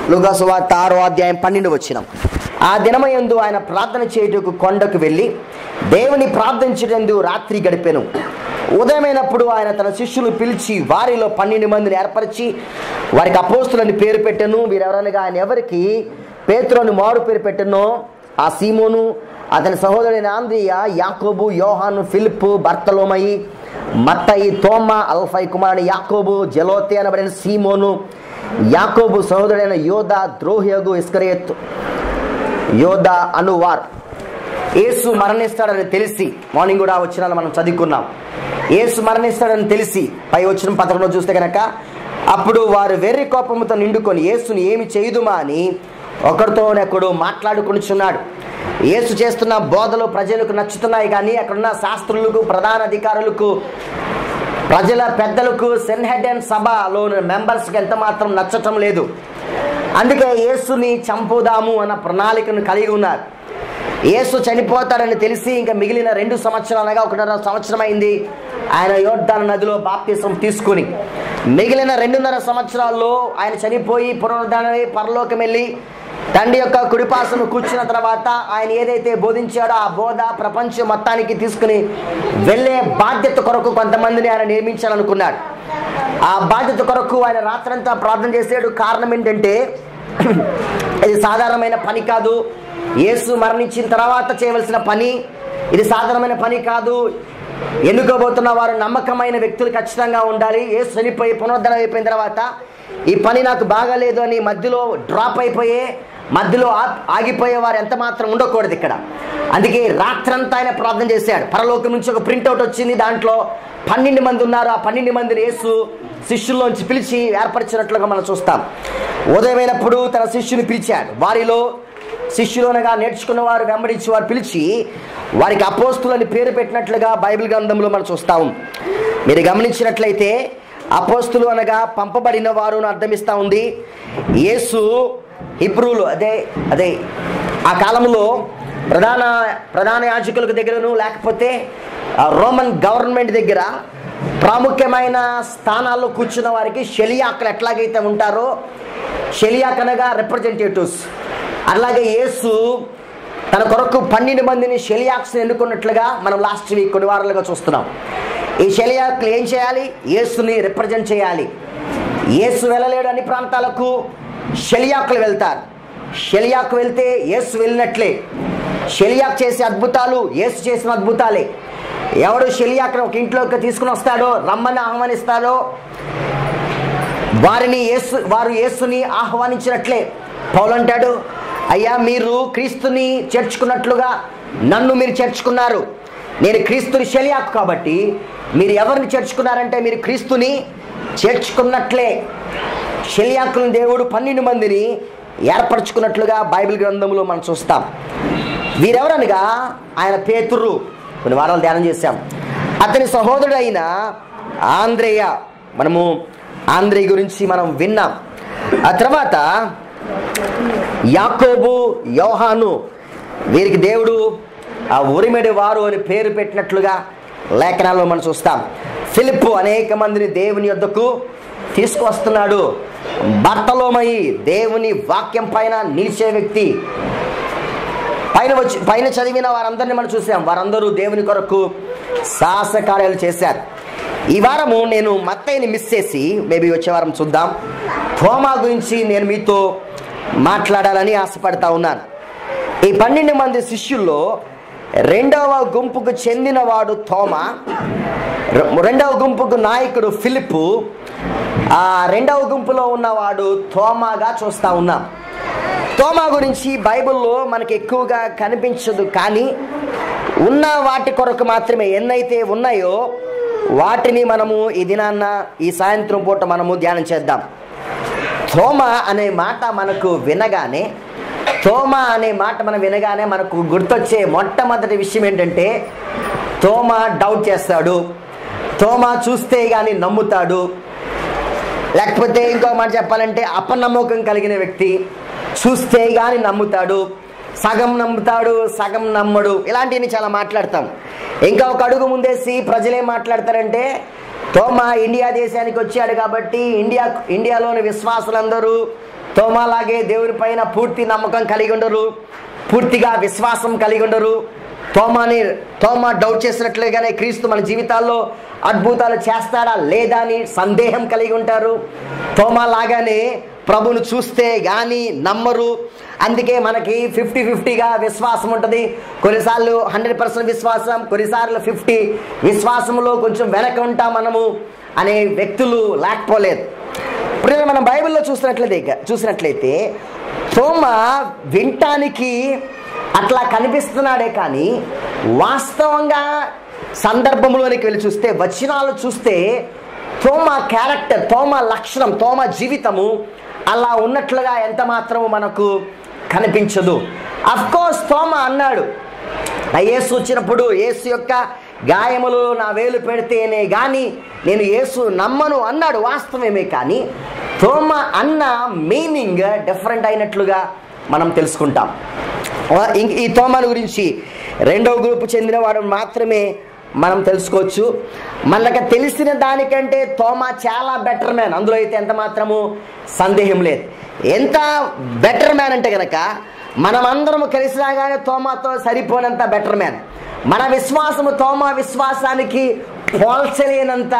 లుగాసు వార్త ఆరో అధ్యాయం పన్నెండు వచ్చిన ఆ దినమయందు ఆయన ప్రార్థన చేయుటకు కొండకు వెళ్ళి దేవుని ప్రార్థించడందు రాత్రి గడిపెను ఉదయమైనప్పుడు ఆయన తన శిష్యులు పిలిచి వారిలో పన్నెండు మందిని ఏర్పరిచి వారికి అపోస్తులని పేరు పెట్టెను వీరెవరనగా ఆయన ఎవరికి పేతులను మారు పేరు పెట్టెనో ఆ సీమోను అతని సహోదరుడైన ఆంద్రియ యాకోబు యోహాను ఫిలిప్ బర్తలోమయి మత్తయి తోమ అల్ఫై కుమారుని యాకోబు జలోతే అనబడిన సీమోను యాకోబు సహోదరుడైన యోధ ద్రోహ్యగు ఇస్కరేత్ యోధ అనువార్ యేసు మరణిస్తాడని తెలిసి మార్నింగ్ కూడా వచ్చిన మనం చదువుకున్నాం యేసు మరణిస్తాడని తెలిసి పై వచ్చిన పథకంలో చూస్తే కనుక అప్పుడు వారు వెర్రి కోపముతో నిండుకొని యేసుని ఏమి చేయుదుమా అని ఒకరితోనొకడు మాట్లాడుకునిచున్నాడు యేసు చేస్తున్న బోధలు ప్రజలకు నచ్చుతున్నాయి కానీ అక్కడున్న శాస్త్రులకు ప్రధాన అధికారులకు ప్రజల పెద్దలకు సెన్హెడెన్ సభలోని మెంబర్స్కి ఎంత మాత్రం నచ్చటం లేదు అందుకే యేసుని చంపుదాము అన్న ప్రణాళికను కలిగి ఉన్నారు యేసు చనిపోతాడని తెలిసి ఇంకా మిగిలిన రెండు సంవత్సరాలుగా ఒకటిన్నర సంవత్సరం అయింది ఆయన యోర్ధాన నదిలో బాప్తిసం తీసుకుని మిగిలిన రెండున్నర సంవత్సరాల్లో ఆయన చనిపోయి పునరుద్ధరణమై పరలోకం వెళ్ళి తండ్రి యొక్క కుడిపాసను కూర్చున్న తర్వాత ఆయన ఏదైతే బోధించాడో ఆ బోధ ప్రపంచం మొత్తానికి తీసుకుని వెళ్ళే బాధ్యత కొరకు కొంతమందిని ఆయన నియమించాలనుకున్నాడు ఆ బాధ్యత కొరకు ఆయన రాత్రంతా ప్రార్థన చేసాడు కారణం ఏంటంటే ఇది సాధారణమైన పని కాదు యేసు మరణించిన తర్వాత చేయవలసిన పని ఇది సాధారణమైన పని కాదు ఎన్నుకోబోతున్న వారు నమ్మకమైన వ్యక్తులు ఖచ్చితంగా ఉండాలి యేసు చనిపోయి పునరుద్ధరణ అయిపోయిన తర్వాత ఈ పని నాకు బాగాలేదు అని మధ్యలో డ్రాప్ అయిపోయే మధ్యలో ఆ- ఆగిపోయే వారు ఎంత మాత్రం ఉండకూడదు ఇక్కడ అందుకే రాత్రంతా ఆయన ప్రార్థన చేశాడు పరలోకం నుంచి ఒక ప్రింట్అవుట్ వచ్చింది దాంట్లో పన్నెండు మంది ఉన్నారు ఆ పన్నెండు మందిని యేసు శిష్యుల్లోంచి పిలిచి ఏర్పరిచినట్లుగా మనం చూస్తాం ఉదయమైనప్పుడు తన శిష్యుని పిలిచాడు వారిలో శిష్యులనగా నేర్చుకున్న వారు వెంబడించి వారు పిలిచి వారికి అపోస్తులని పేరు పెట్టినట్లుగా బైబిల్ గ్రంథంలో మనం చూస్తాం మీరు గమనించినట్లయితే అపోస్తులు అనగా పంపబడిన వారు అని అర్థమిస్తా ఉంది యేసు హిబ్రూలు అదే అదే ఆ కాలంలో ప్రధాన ప్రధాన యాజకులకు దగ్గరను లేకపోతే ఆ రోమన్ గవర్నమెంట్ దగ్గర ప్రాముఖ్యమైన స్థానాల్లో కూర్చున్న వారికి షెలియాకులు ఎట్లాగైతే ఉంటారో షెలియాక్ అనగా రిప్రజెంటేటివ్స్ అలాగే యేసు తన కొరకు పన్నెండు మందిని షెలియాక్స్ ఎన్నుకున్నట్లుగా మనం లాస్ట్ వీక్ కొన్ని వారాలుగా చూస్తున్నాం ఈ షెలియాక్లు ఏం చేయాలి యేసుని రిప్రజెంట్ చేయాలి యేసు వెళ్ళలేడు అన్ని ప్రాంతాలకు షెలియాకులు వెళ్తారు షెలియాకు వెళ్తే యేసు వెళ్ళినట్లే షెలియాక్ చేసే అద్భుతాలు యేసు చేసిన అద్భుతాలే ఎవడు షెలియాక్ను ఒక ఇంట్లోకి తీసుకుని వస్తాడో రమ్మని ఆహ్వానిస్తాడో వారిని యేసు వారు యేసుని ఆహ్వానించినట్లే పౌలు అంటాడు అయ్యా మీరు క్రీస్తుని చేర్చుకున్నట్లుగా నన్ను మీరు చేర్చుకున్నారు నేను క్రీస్తుని శలియాకు కాబట్టి మీరు ఎవరిని చేర్చుకున్నారంటే మీరు క్రీస్తుని చేర్చుకున్నట్లే శలియాకులను దేవుడు పన్నెండు మందిని ఏర్పరచుకున్నట్లుగా బైబిల్ గ్రంథంలో మనం చూస్తాం వీరెవరనగా ఆయన పేతురు కొన్ని వారాలు ధ్యానం చేశాం అతని సహోదరుడైన ఆంధ్రేయ మనము ఆంధ్రేయ గురించి మనం విన్నాం ఆ తర్వాత యాకోబు యోహాను వీరికి దేవుడు ఆ ఉరిమెడి వారు అని పేరు పెట్టినట్లుగా లేఖనాల్లో మనం చూస్తాం ఫిలిప్ అనేక మందిని దేవుని యొద్దకు తీసుకువస్తున్నాడు బట్టలోమయి దేవుని వాక్యం పైన నిలిచే వ్యక్తి పైన వచ్చి పైన చదివిన వారందరినీ మనం చూసాం వారందరూ దేవుని కొరకు సాహస కార్యాలు చేశారు ఈ వారము నేను మత్తయ్యని మిస్ చేసి మేబీ వచ్చే వారం చూద్దాం థోమా గురించి నేను మీతో మాట్లాడాలని ఆశపడతా ఉన్నాను ఈ పన్నెండు మంది శిష్యుల్లో రెండవ గుంపుకు చెందినవాడు థోమా రె- రెండవ గుంపుకు నాయకుడు ఫిలిప్ ఆ రెండవ గుంపులో ఉన్నవాడు థోమాగా చూస్తా ఉన్నాం తోమా గురించి బైబిల్లో మనకి ఎక్కువగా కనిపించదు కానీ ఉన్న వాటి కొరకు మాత్రమే ఎన్నైతే ఉన్నాయో వాటిని మనము ఈ దినాన్న ఈ సాయంత్రం పూట మనము ధ్యానం చేద్దాం తోమ అనే మాట మనకు వినగానే తోమ అనే మాట మనం వినగానే మనకు గుర్తొచ్చే మొట్టమొదటి విషయం ఏంటంటే తోమ డౌట్ చేస్తాడు తోమ చూస్తే కానీ నమ్ముతాడు లేకపోతే ఇంకో మాట చెప్పాలంటే అపనమ్మకం కలిగిన వ్యక్తి చూస్తే గాని నమ్ముతాడు సగం నమ్ముతాడు సగం నమ్మడు ఇలాంటివన్నీ చాలా మాట్లాడతాం ఇంకా ఒక అడుగు ముందేసి ప్రజలేం మాట్లాడతారంటే తోమ ఇండియా దేశానికి వచ్చాడు కాబట్టి ఇండియా ఇండియాలోని విశ్వాసులందరూ తోమాలాగే దేవుని పైన పూర్తి నమ్మకం కలిగి ఉండరు పూర్తిగా విశ్వాసం కలిగి ఉండరు తోమాని తోమా డౌట్ చేసినట్లుగానే క్రీస్తు మన జీవితాల్లో అద్భుతాలు చేస్తాడా లేదా అని సందేహం కలిగి ఉంటారు తోమా లాగానే ప్రభును చూస్తే కానీ నమ్మరు అందుకే మనకి ఫిఫ్టీ ఫిఫ్టీగా విశ్వాసం ఉంటుంది కొన్నిసార్లు హండ్రెడ్ పర్సెంట్ విశ్వాసం కొన్నిసార్లు ఫిఫ్టీ విశ్వాసంలో కొంచెం వెనక ఉంటాం మనము అనే వ్యక్తులు లేకపోలేదు ఇప్పుడు మనం బైబిల్లో చూసినట్లయితే చూసినట్లయితే తోమ వినటానికి అట్లా కనిపిస్తున్నాడే కానీ వాస్తవంగా సందర్భంలోనికి వెళ్ళి చూస్తే వచనాలు చూస్తే తోమ క్యారెక్టర్ తోమ లక్షణం తోమ జీవితము అలా ఉన్నట్లుగా ఎంత మాత్రము మనకు కనిపించదు కోర్స్ తోమ అన్నాడు ఆ యేసు వచ్చినప్పుడు యేసు యొక్క గాయములు నా వేలు పెడితేనే కానీ నేను యేసు నమ్మను అన్నాడు వాస్తవమే కానీ తోమ అన్న మీనింగ్ డిఫరెంట్ అయినట్లుగా మనం తెలుసుకుంటాం ఆ, ఇంక ఈ తోమను గురించి రెండవ గ్రూపు చెందిన వాడు మాత్రమే మనం తెలుసుకోవచ్చు మనకు తెలిసిన దానికంటే తోమ చాలా బెటర్ మ్యాన్ అందులో అయితే ఎంత మాత్రము సందేహం లేదు ఎంత బెటర్ మ్యాన్ అంటే గనక మనమందరము కలిసి రాగానే తోమాతో సరిపోనంత బెటర్ మ్యాన్ మన విశ్వాసము తోమా విశ్వాసానికి పోల్చలేనంత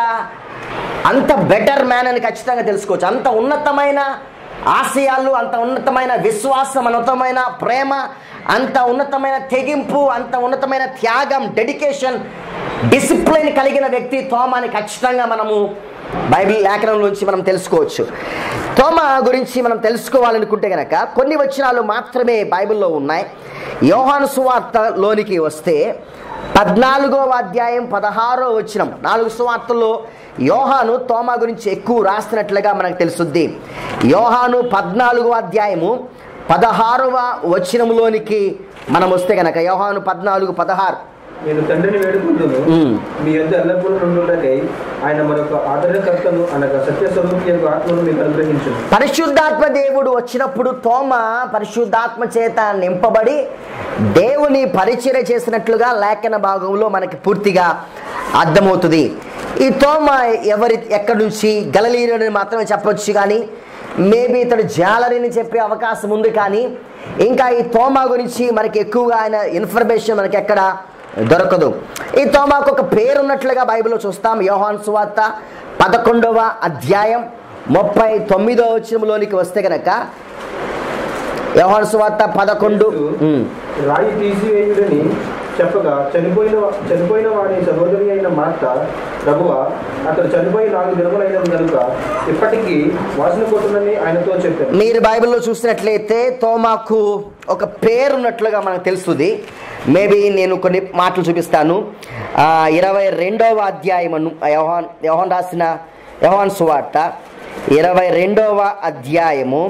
అంత బెటర్ మ్యాన్ అని ఖచ్చితంగా తెలుసుకోవచ్చు అంత ఉన్నతమైన ఆశయాలు అంత ఉన్నతమైన విశ్వాసం ఉన్నతమైన ప్రేమ అంత ఉన్నతమైన తెగింపు అంత ఉన్నతమైన త్యాగం డెడికేషన్ డిసిప్లిన్ కలిగిన వ్యక్తి తోమాని ఖచ్చితంగా మనము బైబిల్ లేఖనంలోంచి మనం తెలుసుకోవచ్చు తోమ గురించి మనం తెలుసుకోవాలనుకుంటే గనక కొన్ని వచనాలు మాత్రమే బైబిల్లో ఉన్నాయి యోహాను సువార్తలోనికి వస్తే పద్నాలుగో అధ్యాయం పదహారో వచనం నాలుగు సువార్తల్లో యోహాను తోమా గురించి ఎక్కువ రాస్తున్నట్లుగా మనకు తెలుసుద్ది యోహాను పద్నాలుగో అధ్యాయము పదహారవ వచనములోనికి మనం వస్తే గనక యోహాను పద్నాలుగు పదహారు నేను తండ్రిని వేడుకుంటును మ్మ్. మీ యొద్ద ఎల్లప్పుడూ నుండుటకై ఆయన మరొక ఆదరణకర్తను అనగా సత్య స్వరూపి యొక్క ఆత్మను మీకు అనుగ్రహించును పరిశుద్ధాత్మ దేవుడు వచ్చినప్పుడు తోమ పరిశుద్ధాత్మ చేత నింపబడి దేవుని పరిచయ చేసినట్లుగా లేఖన భాగంలో మనకి పూర్తిగా అర్థమవుతుంది ఈ తోమ ఎవరి ఎక్కడి నుంచి గలలీరుని మాత్రమే చెప్పొచ్చు కానీ మేబీ ఇతడు జాలరిని చెప్పే అవకాశం ఉంది కానీ ఇంకా ఈ తోమా గురించి మనకి ఎక్కువగా ఆయన ఇన్ఫర్మేషన్ మనకి ఎక్కడ దొరకదు ఈ తోమాకు ఒక పేరు ఉన్నట్లుగా బైబిల్లో చూస్తాం యోహాన్ సువార్త పదకొండవ అధ్యాయం ముప్పై తొమ్మిదవ వచనంలోనికి వస్తే గనక యోహాన్ సువార్త పదకొండు ఉమ్. రాయి తీసివేయుడని చెప్పగా చనిపోయిన చనిపోయిన వాడి సహోదరి అయిన మార్త ప్రభువ అతడు చనిపోయి నాలుగు దినములైన కనుక ఇప్పటికీ వాసన కొట్టునని ఆయనతో చెప్పాను మీరు బైబిల్లో చూసినట్లయితే తోమాకు ఒక పేరు ఉన్నట్లుగా మనకు తెలుస్తుంది మేబీ నేను కొన్ని మాటలు చూపిస్తాను ఆ, ఇరవై రెండవ అధ్యాయము యోహాన్ యోహాన్ రాసిన యోహాన్ సువార్త ఇరవై రెండవ అధ్యాయము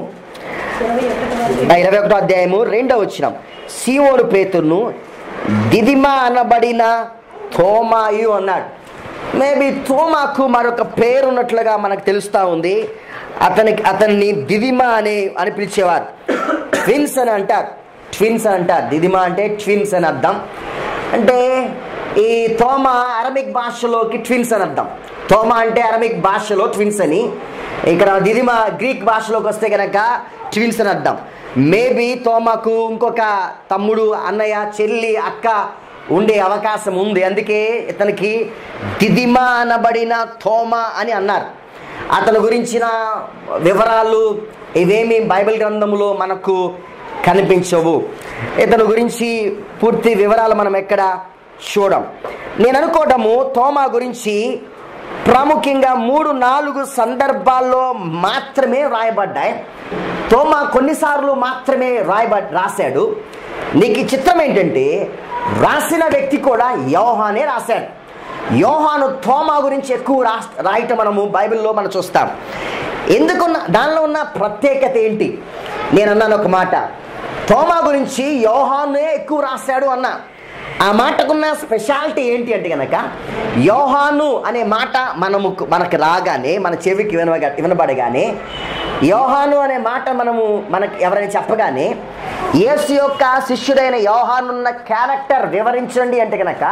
ఆ, ఇరవై ఒకటో అధ్యాయము రెండవ వచ్చిన సీమోను పేతురును దిదిమా అనబడిన తోమాయు అన్నాడు మేబీ తోమాకు మరొక పేరు ఉన్నట్లుగా మనకు తెలుస్తూ ఉంది అతనికి అతన్ని దిదిమా అని అని పిలిచేవారు ట్విన్స్ అని అంటారు ట్విన్స్ అని అంటారు దిదిమా అంటే ట్విన్స్ అని అర్థం అంటే ఈ తోమ అరమిక్ భాషలోకి ట్విన్స్ అని అర్థం తోమ అంటే అరమిక్ భాషలో ట్విన్స్ అని ఇక్కడ దిదిమ గ్రీక్ భాషలోకి వస్తే కనుక ట్విన్స్ అని అర్థం మేబీ తోమకు ఇంకొక తమ్ముడు అన్నయ్య చెల్లి అక్క ఉండే అవకాశం ఉంది అందుకే ఇతనికి దిదిమ అనబడిన తోమ అని అన్నారు అతని గురించిన వివరాలు ఇవేమి బైబిల్ గ్రంథంలో మనకు కనిపించవు ఇతని గురించి పూర్తి వివరాలు మనం ఎక్కడ చూడం నేను అనుకోవటము తోమా గురించి ప్రాముఖ్యంగా మూడు నాలుగు సందర్భాల్లో మాత్రమే రాయబడ్డాయి తోమా కొన్నిసార్లు మాత్రమే రాయబ రాశాడు నీకు ఈ చిత్రం ఏంటంటే రాసిన వ్యక్తి కూడా యోహానే రాశాడు యోహాను తోమా గురించి ఎక్కువ రా రాయటం మనము బైబిల్లో మనం చూస్తాం ఎందుకున్న దానిలో ఉన్న ప్రత్యేకత ఏంటి నేను అన్నాను ఒక మాట తోమా గురించి యోహానే ఎక్కువ రాశాడు అన్నా ఆ మాటకున్న స్పెషాలిటీ ఏంటి అంటే కనుక యోహాను అనే మాట మనము మనకు రాగానే మన చెవికి వినవగా వినబడగానే యోహాను అనే మాట మనము మనకి ఎవరైనా చెప్పగానే యేసు యొక్క శిష్యుడైన యోహానున్న క్యారెక్టర్ వివరించండి అంటే కనుక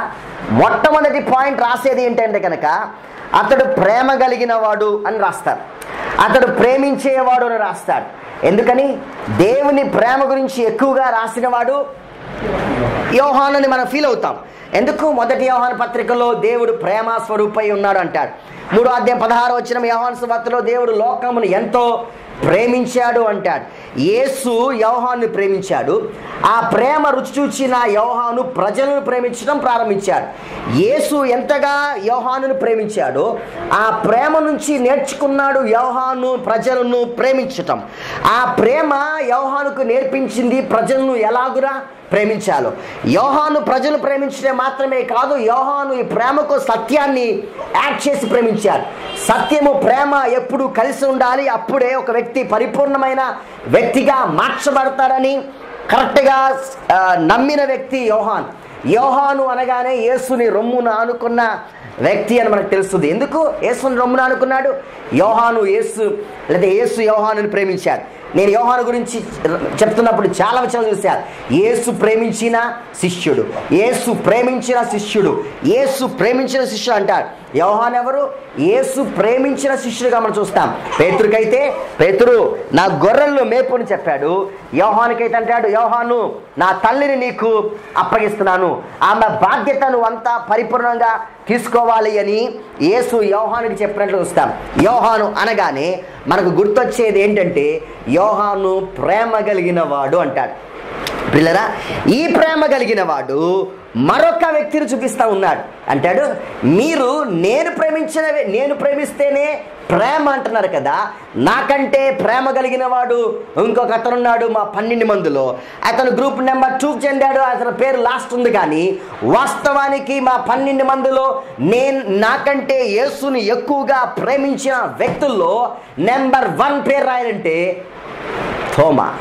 మొట్టమొదటి పాయింట్ రాసేది ఏంటంటే కనుక అతడు ప్రేమ కలిగిన వాడు అని రాస్తారు అతడు ప్రేమించేవాడు అని రాస్తాడు ఎందుకని దేవుని ప్రేమ గురించి ఎక్కువగా రాసినవాడు యోహానని మనం ఫీల్ అవుతాం ఎందుకు మొదటి యోహాన్ పత్రికలో దేవుడు ప్రేమ స్వరూపై ఉన్నాడు అంటాడు మూడో అధ్యాయం పదహారు వచ్చిన యోహాన్ సువార్తలో దేవుడు లోకమును ఎంతో ప్రేమించాడు అంటాడు యేసు యోహాన్ని ప్రేమించాడు ఆ ప్రేమ రుచి చూచిన యోహాను ప్రజలను ప్రేమించడం ప్రారంభించాడు యేసు ఎంతగా యోహానును ప్రేమించాడో ఆ ప్రేమ నుంచి నేర్చుకున్నాడు యోహాను ప్రజలను ప్రేమించటం ఆ ప్రేమ యోహానుకు నేర్పించింది ప్రజలను ఎలాగురా ప్రేమించాలో యోహాను ప్రజలు ప్రేమించడం మాత్రమే కాదు యోహాను ఈ ప్రేమకు సత్యాన్ని యాడ్ చేసి ప్రేమించాడు సత్యము ప్రేమ ఎప్పుడు కలిసి ఉండాలి అప్పుడే ఒక వ్యక్తి పరిపూర్ణమైన వ్యక్తిగా మార్చబడతారని కరెక్ట్గా ఆ, నమ్మిన వ్యక్తి యోహాన్ యోహాను అనగానే యేసుని రొమ్మున ఆనుకున్న వ్యక్తి అని మనకు తెలుస్తుంది ఎందుకు యేసుని రొమ్మున ఆనుకున్నాడు యోహాను యేసు లేదా యేసు యోహానుని ప్రేమించాడు నేను యోహాను గురించి చెప్తున్నప్పుడు చాలా విషయాలు చూశాను యేసు ప్రేమించిన శిష్యుడు యేసు ప్రేమించిన శిష్యుడు యేసు ప్రేమించిన శిష్యుడు అంటారు యోహాన్ ఎవరు యేసు ప్రేమించిన శిష్యుడుగా మనం చూస్తాం పేతురికైతే పేతురు నా గొర్రెలను మేపుని చెప్పాడు యోహానికైతే అంటాడు యోహాను నా తల్లిని నీకు అప్పగిస్తున్నాను ఆమె బాధ్యతను అంతా పరిపూర్ణంగా తీసుకోవాలి అని యేసు యోహానికి చెప్పినట్లు చూస్తాం యోహాను అనగానే మనకు గుర్తొచ్చేది ఏంటంటే యోహాను ప్రేమ కలిగిన వాడు అంటాడు పిల్లరా ఈ ప్రేమ కలిగిన వాడు మరొక వ్యక్తిని చూపిస్తా ఉన్నాడు అంటాడు మీరు నేను ప్రేమించిన నేను ప్రేమిస్తేనే ప్రేమ అంటున్నారు కదా నాకంటే ప్రేమ కలిగిన వాడు ఇంకొక అతను ఉన్నాడు మా పన్నెండు మందిలో అతను గ్రూప్ నెంబర్ టూకి చెందాడు అతని పేరు లాస్ట్ ఉంది కానీ వాస్తవానికి మా పన్నెండు మందిలో నేను నాకంటే యేసుని ఎక్కువగా ప్రేమించిన వ్యక్తుల్లో నెంబర్ వన్ పేరు రాయాలంటే థోమా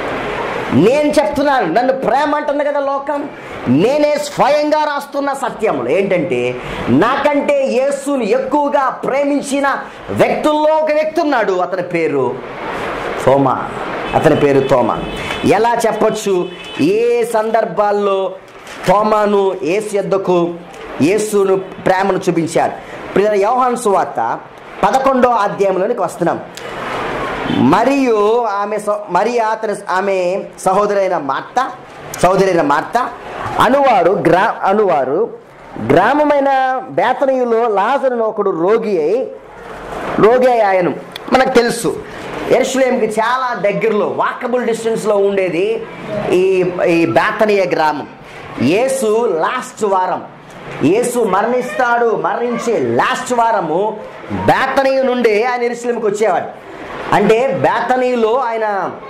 నేను చెప్తున్నాను నన్ను ప్రేమ అంటుంది కదా లోకం నేనే స్వయంగా రాస్తున్న సత్యములు ఏంటంటే నాకంటే యేసుని ఎక్కువగా ప్రేమించిన వ్యక్తుల్లో ఒక వ్యక్తి ఉన్నాడు అతని పేరు తోమా అతని పేరు తోమా ఎలా చెప్పొచ్చు ఏ సందర్భాల్లో తోమాను యేసు యొద్దకు యేసును ప్రేమను చూపించాడు పిల్లల యోహాన్ సువార్త పదకొండో అధ్యాయంలోనికి వస్తున్నాం మరియు ఆమె సహ- మరియా అతని ఆమె సహోదరైన మార్త సహోదరైన మార్త అనువారు గ్రా అనువారు గ్రామమైన బేతనీయులో లాజరును ఒకడు రోగి అయి రోగి అయి ఆయను మనకు తెలుసు ఎరుసలేంకి చాలా దగ్గరలో వాకబుల్ డిస్టెన్స్లో ఉండేది ఈ ఈ బేతనీయ గ్రామం యేసు లాస్ట్ వారం యేసు మరణిస్తాడు మరణించే లాస్ట్ వారము బేతనీయ నుండి ఆయన ఎరుసలేంకి వచ్చేవాడు అంటే బేతనీలో ఆయన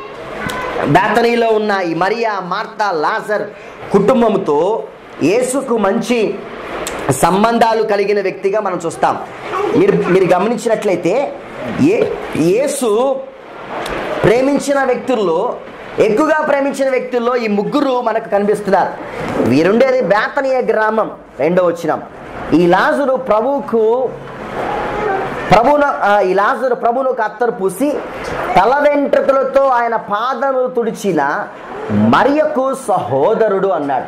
బేతనీలో ఉన్న ఈ మరియా మార్తా లాజర్ కుటుంబంతో యేసుకు మంచి సంబంధాలు కలిగిన వ్యక్తిగా మనం చూస్తాం మీరు మీరు గమనించినట్లయితే ఏ యేసు ప్రేమించిన వ్యక్తుల్లో ఎక్కువగా ప్రేమించిన వ్యక్తుల్లో ఈ ముగ్గురు మనకు కనిపిస్తున్నారు వీరుండేది బేతనీయ గ్రామం రెండో వచ్చినాం ఈ లాజరు ప్రభువుకు ప్రభున ఆ, ఈ లాజరు ప్రభునుకు అత్తరు పూసి తల వెంట్రుకలతో ఆయన పాదములు తుడిచిన మరియకు సహోదరుడు అన్నాడు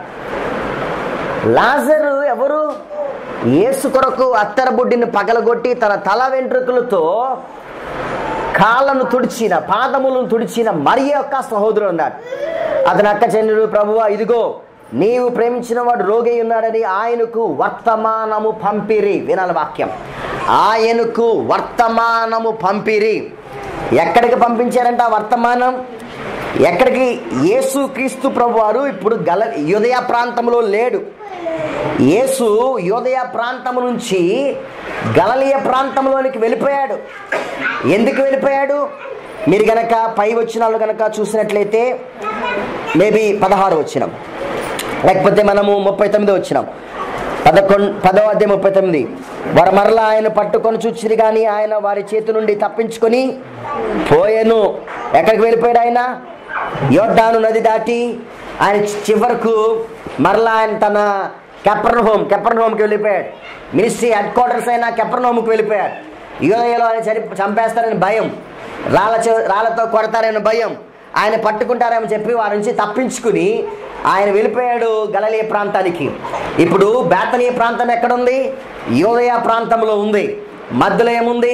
లాజరు ఎవరు యేసు కొరకు అత్తర బుడ్డిని పగలగొట్టి తన తల వెంట్రుకలతో కాళ్ళను తుడిచిన పాదములను తుడిచిన మరి యొక్క సహోదరుడు అన్నాడు అతని అక్క చెల్లెలు ప్రభువా ఇదిగో నీవు ప్రేమించిన వాడు రోగి ఉన్నాడని ఆయనకు వర్తమానము పంపిరి వినాలి వాక్యం ఆయనకు వర్తమానము పంపిరి ఎక్కడికి పంపించారంట ఆ వర్తమానం ఎక్కడికి యేసు క్రీస్తు ప్రభు వారు ఇప్పుడు గల యుదయ ప్రాంతంలో లేడు యేసు యోదయ ప్రాంతం నుంచి గలలియ ప్రాంతంలోనికి వెళ్ళిపోయాడు ఎందుకు వెళ్ళిపోయాడు మీరు గనక పై వచ్చినాలు గనక చూసినట్లయితే మేబీ పదహారు వచ్చినాం లేకపోతే మనము ముప్పై తొమ్మిది వచ్చినాం పదకొండు పదో అధ్యాయం ముప్పై తొమ్మిది వారు మరలా ఆయన పట్టుకొని చూచిరి కానీ ఆయన వారి చేతి నుండి తప్పించుకొని పోయాను ఎక్కడికి వెళ్ళిపోయాడు ఆయన యోర్డాను నది దాటి ఆయన చివరకు మరలా ఆయన తన కెప్రన్ హోమ్ కెప్రన్ హోమ్కి వెళ్ళిపోయాడు మినిస్ట్రీ హెడ్ క్వార్టర్స్ అయిన కెప్రన్ హోమ్కి వెళ్ళిపోయాడు యోదయలో ఆయన చని చంపేస్తారని భయం రాళ్ళ చే- రాళ్ళతో కొడతారని భయం ఆయన పట్టుకుంటారేమో చెప్పి వారి నుంచి తప్పించుకుని ఆయన వెళ్ళిపోయాడు గలలియ ప్రాంతానికి ఇప్పుడు బేతనీయ ప్రాంతం ఎక్కడుంది యోదయ ప్రాంతంలో ఉంది మధ్యలో ఏముంది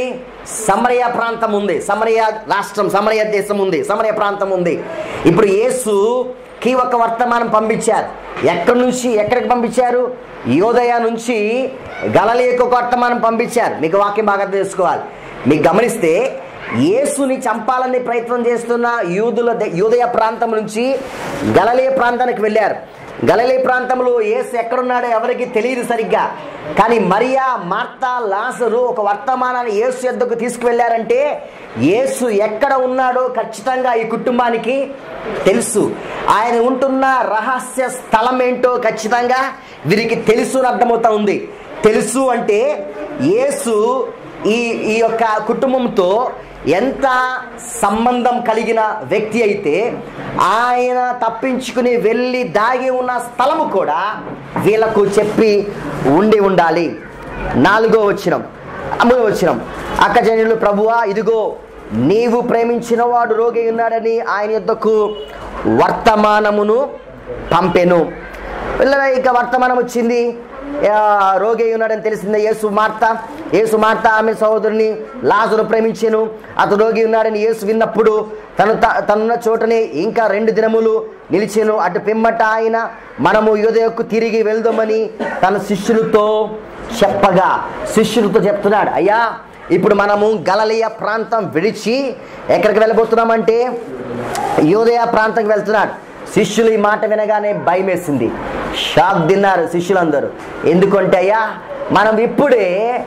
సమరయ ప్రాంతం ఉంది సమరయ రాష్ట్రం సమరయ దేశం ఉంది సమరయ ప్రాంతం ఉంది ఇప్పుడు యేసుకి ఒక వర్తమానం పంపించారు ఎక్కడి నుంచి ఎక్కడికి పంపించారు యోదయ నుంచి గలలేకు ఒక వర్తమానం పంపించారు మీకు వాక్యం బాగా తెలుసుకోవాలి మీకు గమనిస్తే యేసుని చంపాలని ప్రయత్నం చేస్తున్న యూదుల ద- యూదయ ప్రాంతం నుంచి గలలే ప్రాంతానికి వెళ్ళారు గలలే ప్రాంతంలో యేసు ఎక్కడున్నాడో ఎవరికి తెలియదు సరిగ్గా కానీ మరియా మార్తా లాసరు ఒక వర్తమానాన్ని యేసు యొద్దకు తీసుకువెళ్ళారంటే యేసు ఎక్కడ ఉన్నాడో ఖచ్చితంగా ఈ కుటుంబానికి తెలుసు ఆయన ఉంటున్న రహస్య స్థలం ఏంటో ఖచ్చితంగా వీరికి తెలుసు అని అర్థమవుతా ఉంది తెలుసు అంటే యేసు ఈ ఈ యొక్క కుటుంబంతో ఎంత సంబంధం కలిగిన వ్యక్తి అయితే ఆయన తప్పించుకుని వెళ్ళి దాగి ఉన్న స్థలము కూడా వీళ్ళకు చెప్పి ఉండి ఉండాలి నాలుగో వచ్చినం మూడో వచ్చినం అక్క జనులు ప్రభువా ఇదిగో నీవు ప్రేమించిన వాడు రోగి ఉన్నాడని ఆయన యొద్దకు వర్తమానమును పంపెను పిల్లల ఇక వర్తమానం వచ్చింది ఆ, రోగి అయి ఉన్నాడని తెలిసిందే యేసు మార్త యేసు మార్త ఆమె సహోదరుని లాజరు ప్రేమించెను అతడు రోగి ఉన్నాడని యేసు విన్నప్పుడు తను త- తనున్న చోటనే ఇంకా రెండు దినములు నిలిచెను అటు పిమ్మట ఆయన మనము యోదయకు తిరిగి వెళ్దామని తన శిష్యులతో చెప్పగా శిష్యులతో చెప్తున్నాడు అయ్యా ఇప్పుడు మనము గలలియ ప్రాంతం విడిచి ఎక్కడికి వెళ్ళబోతున్నామంటే యోదయ ప్రాంతంకి వెళ్తున్నాడు శిష్యులు ఈ మాట వినగానే భయం వేసింది షాక్ తిన్నారు శిష్యులందరూ ఎందుకంటే అయ్యా మనం ఇప్పుడే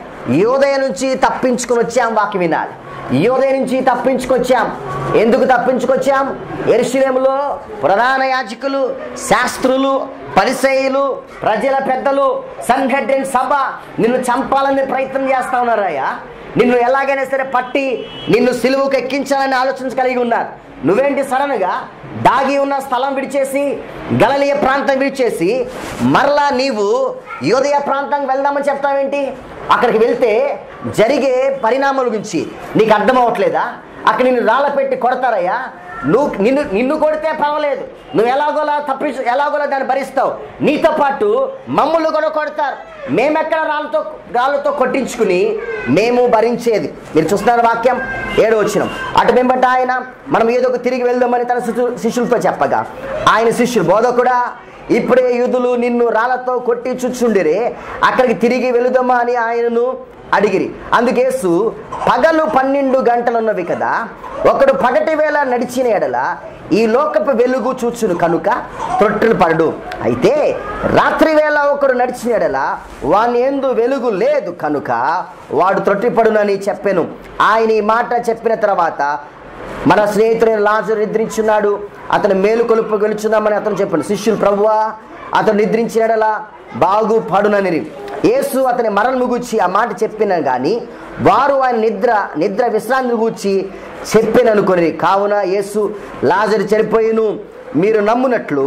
యోదయ నుంచి తప్పించుకొని వచ్చాం వాక్యం వినాలి యోదయ నుంచి తప్పించుకొచ్చాం ఎందుకు తప్పించుకొచ్చాం ఎరుశలేములో ప్రధాన యాజకులు శాస్త్రులు పరిసయులు ప్రజల పెద్దలు సంఘటన సభ నిన్ను చంపాలని ప్రయత్నం చేస్తా ఉన్నారయ్యా నిన్ను ఎలాగైనా సరే పట్టి నిన్ను సిలువుకు ఎక్కించాలని ఆలోచన కలిగి ఉన్నారు నువ్వేంటి సడన్గా దాగి ఉన్న స్థలం విడిచేసి గలలియ ప్రాంతం విడిచేసి మరలా నీవు యోదయ ప్రాంతం వెళ్దామని చెప్తావేంటి అక్కడికి వెళ్తే జరిగే పరిణామాల గురించి నీకు అర్థం అవ్వట్లేదా అక్కడ నిన్ను రాళ్ళ పెట్టి కొడతారయ్యా నువ్వు నిన్ను నిన్ను కొడితే పర్వాలేదు నువ్వు ఎలాగోలా తప్పించు ఎలాగోలా దాన్ని భరిస్తావు నీతో పాటు మమ్మల్ని కూడా కొడతారు మేమెక్కడ రాళ్ళతో రాళ్ళతో కొట్టించుకుని మేము భరించేది మీరు చూస్తున్నారు వాక్యం ఏడో వచ్చిన అటు వెంబట ఆయన మనం ఏదో ఒక తిరిగి వెళ్దామని తన శిష్యు- శిష్యులతో చెప్పగా ఆయన శిష్యులు బోధకుడా ఇప్పుడే యూదులు నిన్ను రాళ్ళతో కొట్టి చుచ్చుండిరే అక్కడికి తిరిగి వెళుదామా అని ఆయనను అడిగిరి అందుకేసు పగలు పన్నెండు గంటలున్నవి కదా ఒకడు పగటి వేళ నడిచిన ఎడల ఈ లోకపు వెలుగు చూచును కనుక తొట్టులు పడడు అయితే రాత్రి వేళ ఒకడు నడిచిన ఎడల వాని ఎందు వెలుగు లేదు కనుక వాడు త్రొట్టిపడునని చెప్పాను ఆయన ఈ మాట చెప్పిన తర్వాత మన స్నేహితుడైన లాజరు నిద్రించున్నాడు అతను మేలు కొలుపు గెలుచున్నామని అతను చెప్పాను శిష్యులు ప్రభువా అతను నిద్రించినడలా బాగు పడునని యేసు అతని మరణం గూర్చి ఆ మాట చెప్పిన కానీ వారు ఆయన నిద్ర నిద్ర విశ్రాంతి గూర్చి చెప్పిననుకొని కావున యేసు లాజరు చనిపోయిను మీరు నమ్మునట్లు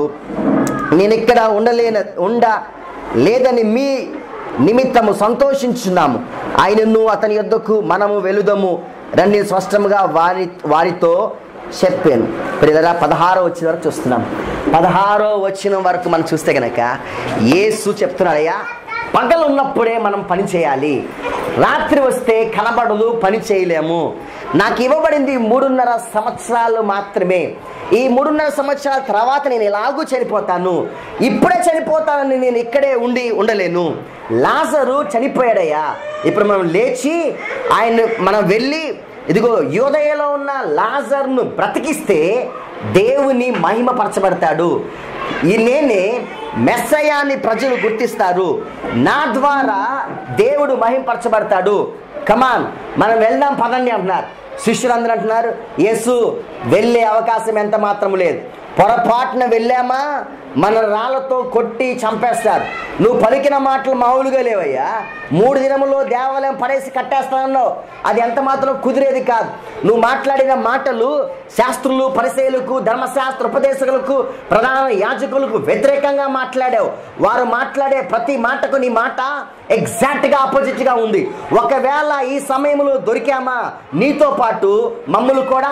నేను ఇక్కడ ఉండలేన ఉండ లేదని మీ నిమిత్తము సంతోషించున్నాము ఆయనను అతని యొద్దకు మనము వెలుదము రండి స్పష్టంగా వారి వారితో చెప్పాను ప్రియరా పదహారో వచ్చిన వరకు చూస్తున్నాం పదహారో వచ్చిన వరకు మనం చూస్తే గనక యేసు చెప్తున్నాడయ్యా పగలు ఉన్నప్పుడే మనం పని చేయాలి రాత్రి వస్తే కనబడదు పని చేయలేము నాకు ఇవ్వబడింది మూడున్నర సంవత్సరాలు మాత్రమే ఈ మూడున్నర సంవత్సరాల తర్వాత నేను ఎలాగూ చనిపోతాను ఇప్పుడే చనిపోతానని నేను ఇక్కడే ఉండి ఉండలేను లాజరు చనిపోయాడయ్యా ఇప్పుడు మనం లేచి ఆయన మనం వెళ్ళి ఇదిగో యోదయలో ఉన్న లాజర్ను బ్రతికిస్తే దేవుని మహిమపరచబడతాడు ఈ నేనే మెస్సయాన్ని ప్రజలు గుర్తిస్తారు నా ద్వారా దేవుడు మహిమపరచబడతాడు కమాన్ మనం వెళ్దాం పదండి అంటున్నారు శిష్యులందరూ అంటున్నారు యేసు వెళ్ళే అవకాశం ఎంత మాత్రం లేదు పొరపాటున వెళ్ళామా మన రాళ్ళతో కొట్టి చంపేస్తారు నువ్వు పలికిన మాటలు మామూలుగా లేవయ్యా మూడు దినములో దేవాలయం పడేసి కట్టేస్తానన్నావు అది ఎంత మాత్రం కుదిరేది కాదు నువ్వు మాట్లాడిన మాటలు శాస్త్రులు పరిశీలకు ధర్మశాస్త్ర ఉపదేశకులకు ప్రధాన యాజకులకు వ్యతిరేకంగా మాట్లాడావు వారు మాట్లాడే ప్రతి మాటకు నీ మాట ఎగ్జాక్ట్గా ఆపోజిట్గా ఉంది ఒకవేళ ఈ సమయంలో దొరికామా నీతో పాటు మమ్మల్ని కూడా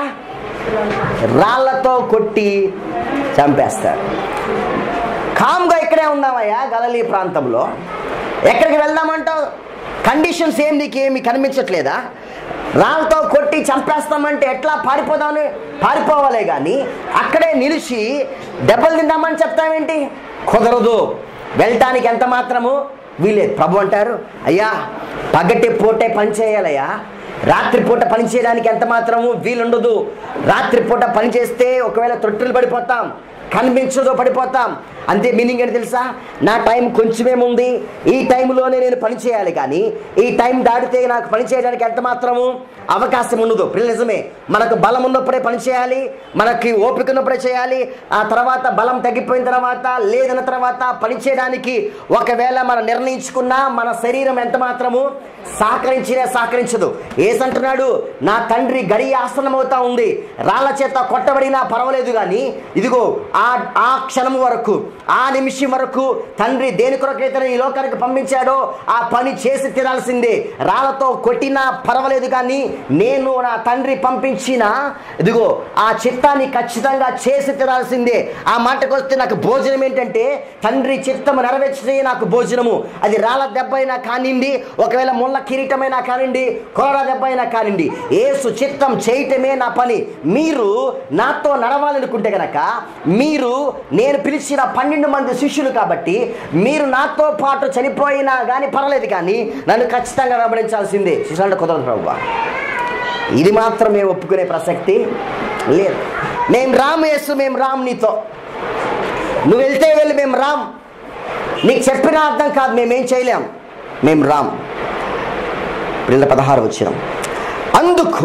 రాళ్లతో కొట్టి చంపేస్తారు కామ్గా ఇక్కడే ఉన్నామయ్యా గలలీ ప్రాంతంలో ఎక్కడికి వెళ్దామంటావు కండిషన్స్ ఏం నీకు ఏమి కనిపించట్లేదా రాళ్ళతో కొట్టి చంపేస్తామంటే ఎట్లా పారిపోదామని పారిపోవాలే కానీ అక్కడే నిలిచి దెబ్బలు తిందామని చెప్తామేంటి కుదరదు వెళ్ళటానికి ఎంత మాత్రము వీలేదు ప్రభు అంటారు అయ్యా పగటి పూటే పని చేయాలయ్యా రాత్రిపూట పని చేయడానికి ఎంత మాత్రము వీలుండదు రాత్రిపూట పని చేస్తే ఒకవేళ తొట్టులు పడిపోతాం కనిపించదో పడిపోతాం అంతే మీనింగ్ ఏంటి తెలుసా నా టైం కొంచెమేముంది ఈ టైంలోనే నేను పని చేయాలి కానీ ఈ టైం దాటితే నాకు పని చేయడానికి ఎంత మాత్రము అవకాశం ఉండదు పిల్లలు నిజమే మనకు బలం ఉన్నప్పుడే పని చేయాలి మనకి ఓపిక ఉన్నప్పుడే చేయాలి ఆ తర్వాత బలం తగ్గిపోయిన తర్వాత లేదన్న తర్వాత పని చేయడానికి ఒకవేళ మనం నిర్ణయించుకున్నా మన శరీరం ఎంత మాత్రము సహకరించినే సహకరించదు ఏసంటున్నాడు నా తండ్రి గడి ఆసనం అవుతా ఉంది రాళ్ల చేత కొట్టబడినా పర్వాలేదు కానీ ఇదిగో ఆ ఆ క్షణం వరకు ఆ నిమిషం వరకు తండ్రి దేని కొరకైతే ఈ లోకానికి పంపించాడో ఆ పని చేసి తినాల్సిందే రాళ్లతో కొట్టినా పర్వాలేదు కానీ నేను నా తండ్రి పంపించిన ఇదిగో ఆ చిత్తాన్ని ఖచ్చితంగా చేసి తినాల్సిందే ఆ మాటకు వస్తే నాకు భోజనం ఏంటంటే తండ్రి చిత్తము నెరవేర్చే నాకు భోజనము అది రాళ్ళ దెబ్బ అయినా కానివ్వండి ఒకవేళ ముళ్ళ కిరీటమైనా కానివ్వండి కొరడ దెబ్బ అయినా కానివ్వండి ఏసు చిత్తం చేయటమే నా పని మీరు నాతో నడవాలనుకుంటే గనక మీరు నేను పిలిచిన పన్నెండు మంది శిష్యులు కాబట్టి మీరు నాతో పాటు చనిపోయినా కానీ పర్వాలేదు కానీ నన్ను ఖచ్చితంగా వెంబడించాల్సిందే శిష్యులంటే కుదరదు ప్రభు ఇది మాత్రం మేము ఒప్పుకునే ప్రసక్తి లేదు మేము రామ్ యేసు మేము రామ్ నీతో నువ్వు వెళ్తే వెళ్ళి మేము రామ్ నీకు చెప్పిన అర్థం కాదు మేమేం చేయలేం మేము రామ్ పిల్లల పదహారు వచ్చినాం అందుకు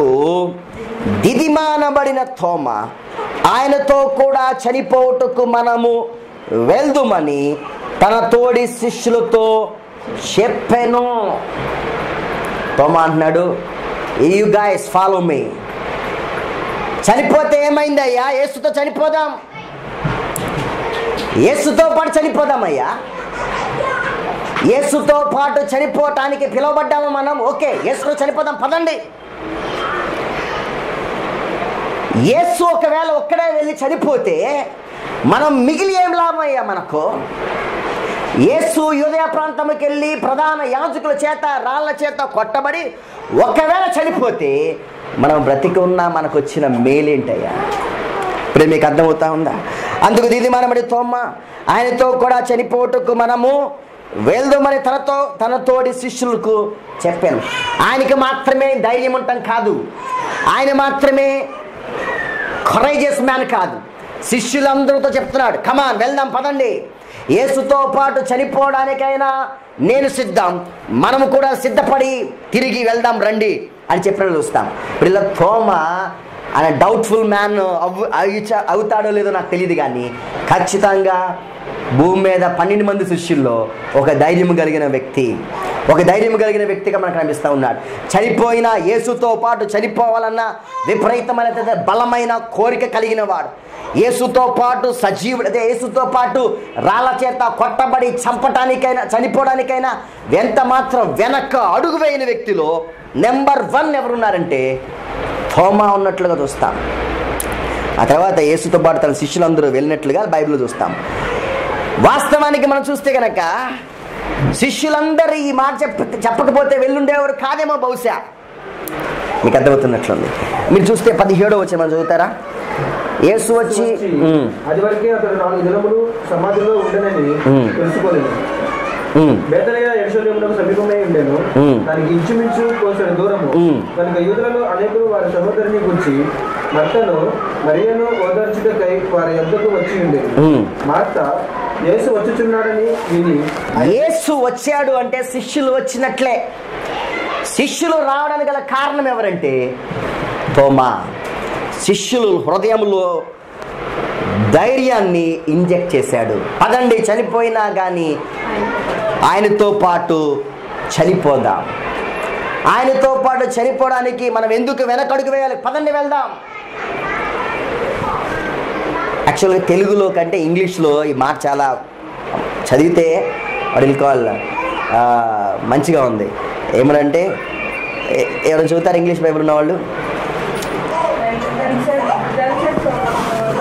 దిదిమానబడిన తోమ ఆయనతో కూడా చనిపోవుటకు మనము వెళ్దుమని తన తోడి శిష్యులతో చెప్పాను తోమ అంటున్నాడు యూ గైస్ ఫాలో మీ చనిపోతే ఏమైందయ్యా యేసుతో చనిపోదాం యేసుతో పాటు చనిపోదామయ్యా యేసుతో పాటు చనిపోవటానికి పిలువబడ్డాము మనం ఓకే యేసుతో చనిపోదాం పదండి యేసు ఒకవేళ ఒక్కడే వెళ్ళి చనిపోతే మనం మిగిలి ఏం లాభం అయ్యా మనకు యేసు యూదయ ప్రాంతంకి వెళ్ళి ప్రధాన యాజకుల చేత రాళ్ల చేత కొట్టబడి ఒకవేళ చనిపోతే మనం బ్రతికి ఉన్నా మనకు వచ్చిన మేలేంటయ్యా ఇప్పుడు మీకు అర్థమవుతా ఉందా అందుకు దీది మనమడి తోమ్మ ఆయనతో కూడా చనిపోటుకు మనము వెళ్దామని తనతో తన తోడి శిష్యులకు చెప్పాను ఆయనకి మాత్రమే ధైర్యం ఉంటాం కాదు ఆయన మాత్రమే కరేజియస్ మ్యాన్ కాదు శిష్యులందరితో చెప్తున్నాడు కమాన్ వెళ్దాం పదండి యేసుతో పాటు చనిపోవడానికైనా నేను సిద్ధం మనము కూడా సిద్ధపడి తిరిగి వెళ్దాం రండి అని చెప్పిన చూస్తాం ఇప్పుడు ఇలా తోమ ఆయన డౌట్ఫుల్ మ్యాన్ అవు అయి- అవుతాడో లేదో నాకు తెలియదు కానీ ఖచ్చితంగా భూమి మీద పన్నెండు మంది శిష్యుల్లో ఒక ధైర్యం కలిగిన వ్యక్తి ఒక ధైర్యం కలిగిన వ్యక్తిగా మనకు కనిపిస్తూ ఉన్నాడు చనిపోయిన యేసుతో పాటు చనిపోవాలన్న విపరీతమైన బలమైన కోరిక కలిగిన వాడు యేసుతో పాటు సజీవుడు అదే యేసుతో పాటు రాళ్ళ చేత కొట్టబడి చంపటానికైనా చనిపోవడానికైనా ఎంత మాత్రం వెనక అడుగు వేయని వ్యక్తిలో నెంబర్ వన్ ఎవరున్నారంటే థోమా ఉన్నట్లుగా చూస్తాం ఆ తర్వాత యేసుతో పాటు తన శిష్యులందరూ వెళ్ళినట్లుగా బైబిల్లో చూస్తాం వాస్తవానికి మనం చూస్తే కనుక శిష్యులందరూ ఈ మాట చెప్ప చెప్పకపోతే వెళ్ళుండేవారు కాదేమో బహుశా మీకు అర్థమవుతున్నట్లుంది మీరు చూస్తే పదిహేడో వచ్చి మనం చదువుతారా యేసు వచ్చి ఉమ్, అది వరకే అతడు నాలుగు దినములు సమాధిలో ఉండనని ఉమ్. తెలుసుకోలేదు ఉమ్, బేతలయ యెరూషలేమునకు సమీపమై ఉండెను ఉమ్. దానికి ఇంచుమించు కొంచెం దూరము ఉమ్. కనుక యూదులలో అనేకులు వారి సహోదరిని గురించి మర్తను మరియను ఓదార్చుటకై వారి యొద్దకు వచ్చి ఉండేది ఉమ్. మార్త యేసు వచ్చుచున్నాడని విని యేసు వచ్చాడు అంటే శిష్యులు వచ్చినట్లే శిష్యులు రావడానికి గల కారణం ఎవరంటే తోమా శిష్యులు హృదయంలో ధైర్యాన్ని ఇంజెక్ట్ చేశాడు పదండి చనిపోయినా కానీ ఆయనతో పాటు చనిపోదాం ఆయనతో పాటు చనిపోవడానికి మనం ఎందుకు వెనకడుగు వేయాలి పదండి వెళ్దాం యాక్చువల్గా తెలుగులో కంటే ఇంగ్లీష్లో ఈ మాట చాలా చదివితే వాడిల్ కాల్ మంచిగా ఉంది ఏమనంటే ఏ- ఎవరైనా చదువుతారు ఇంగ్లీష్ బైబిల్ ఉన్న వాళ్ళు Then said, then said Thomas,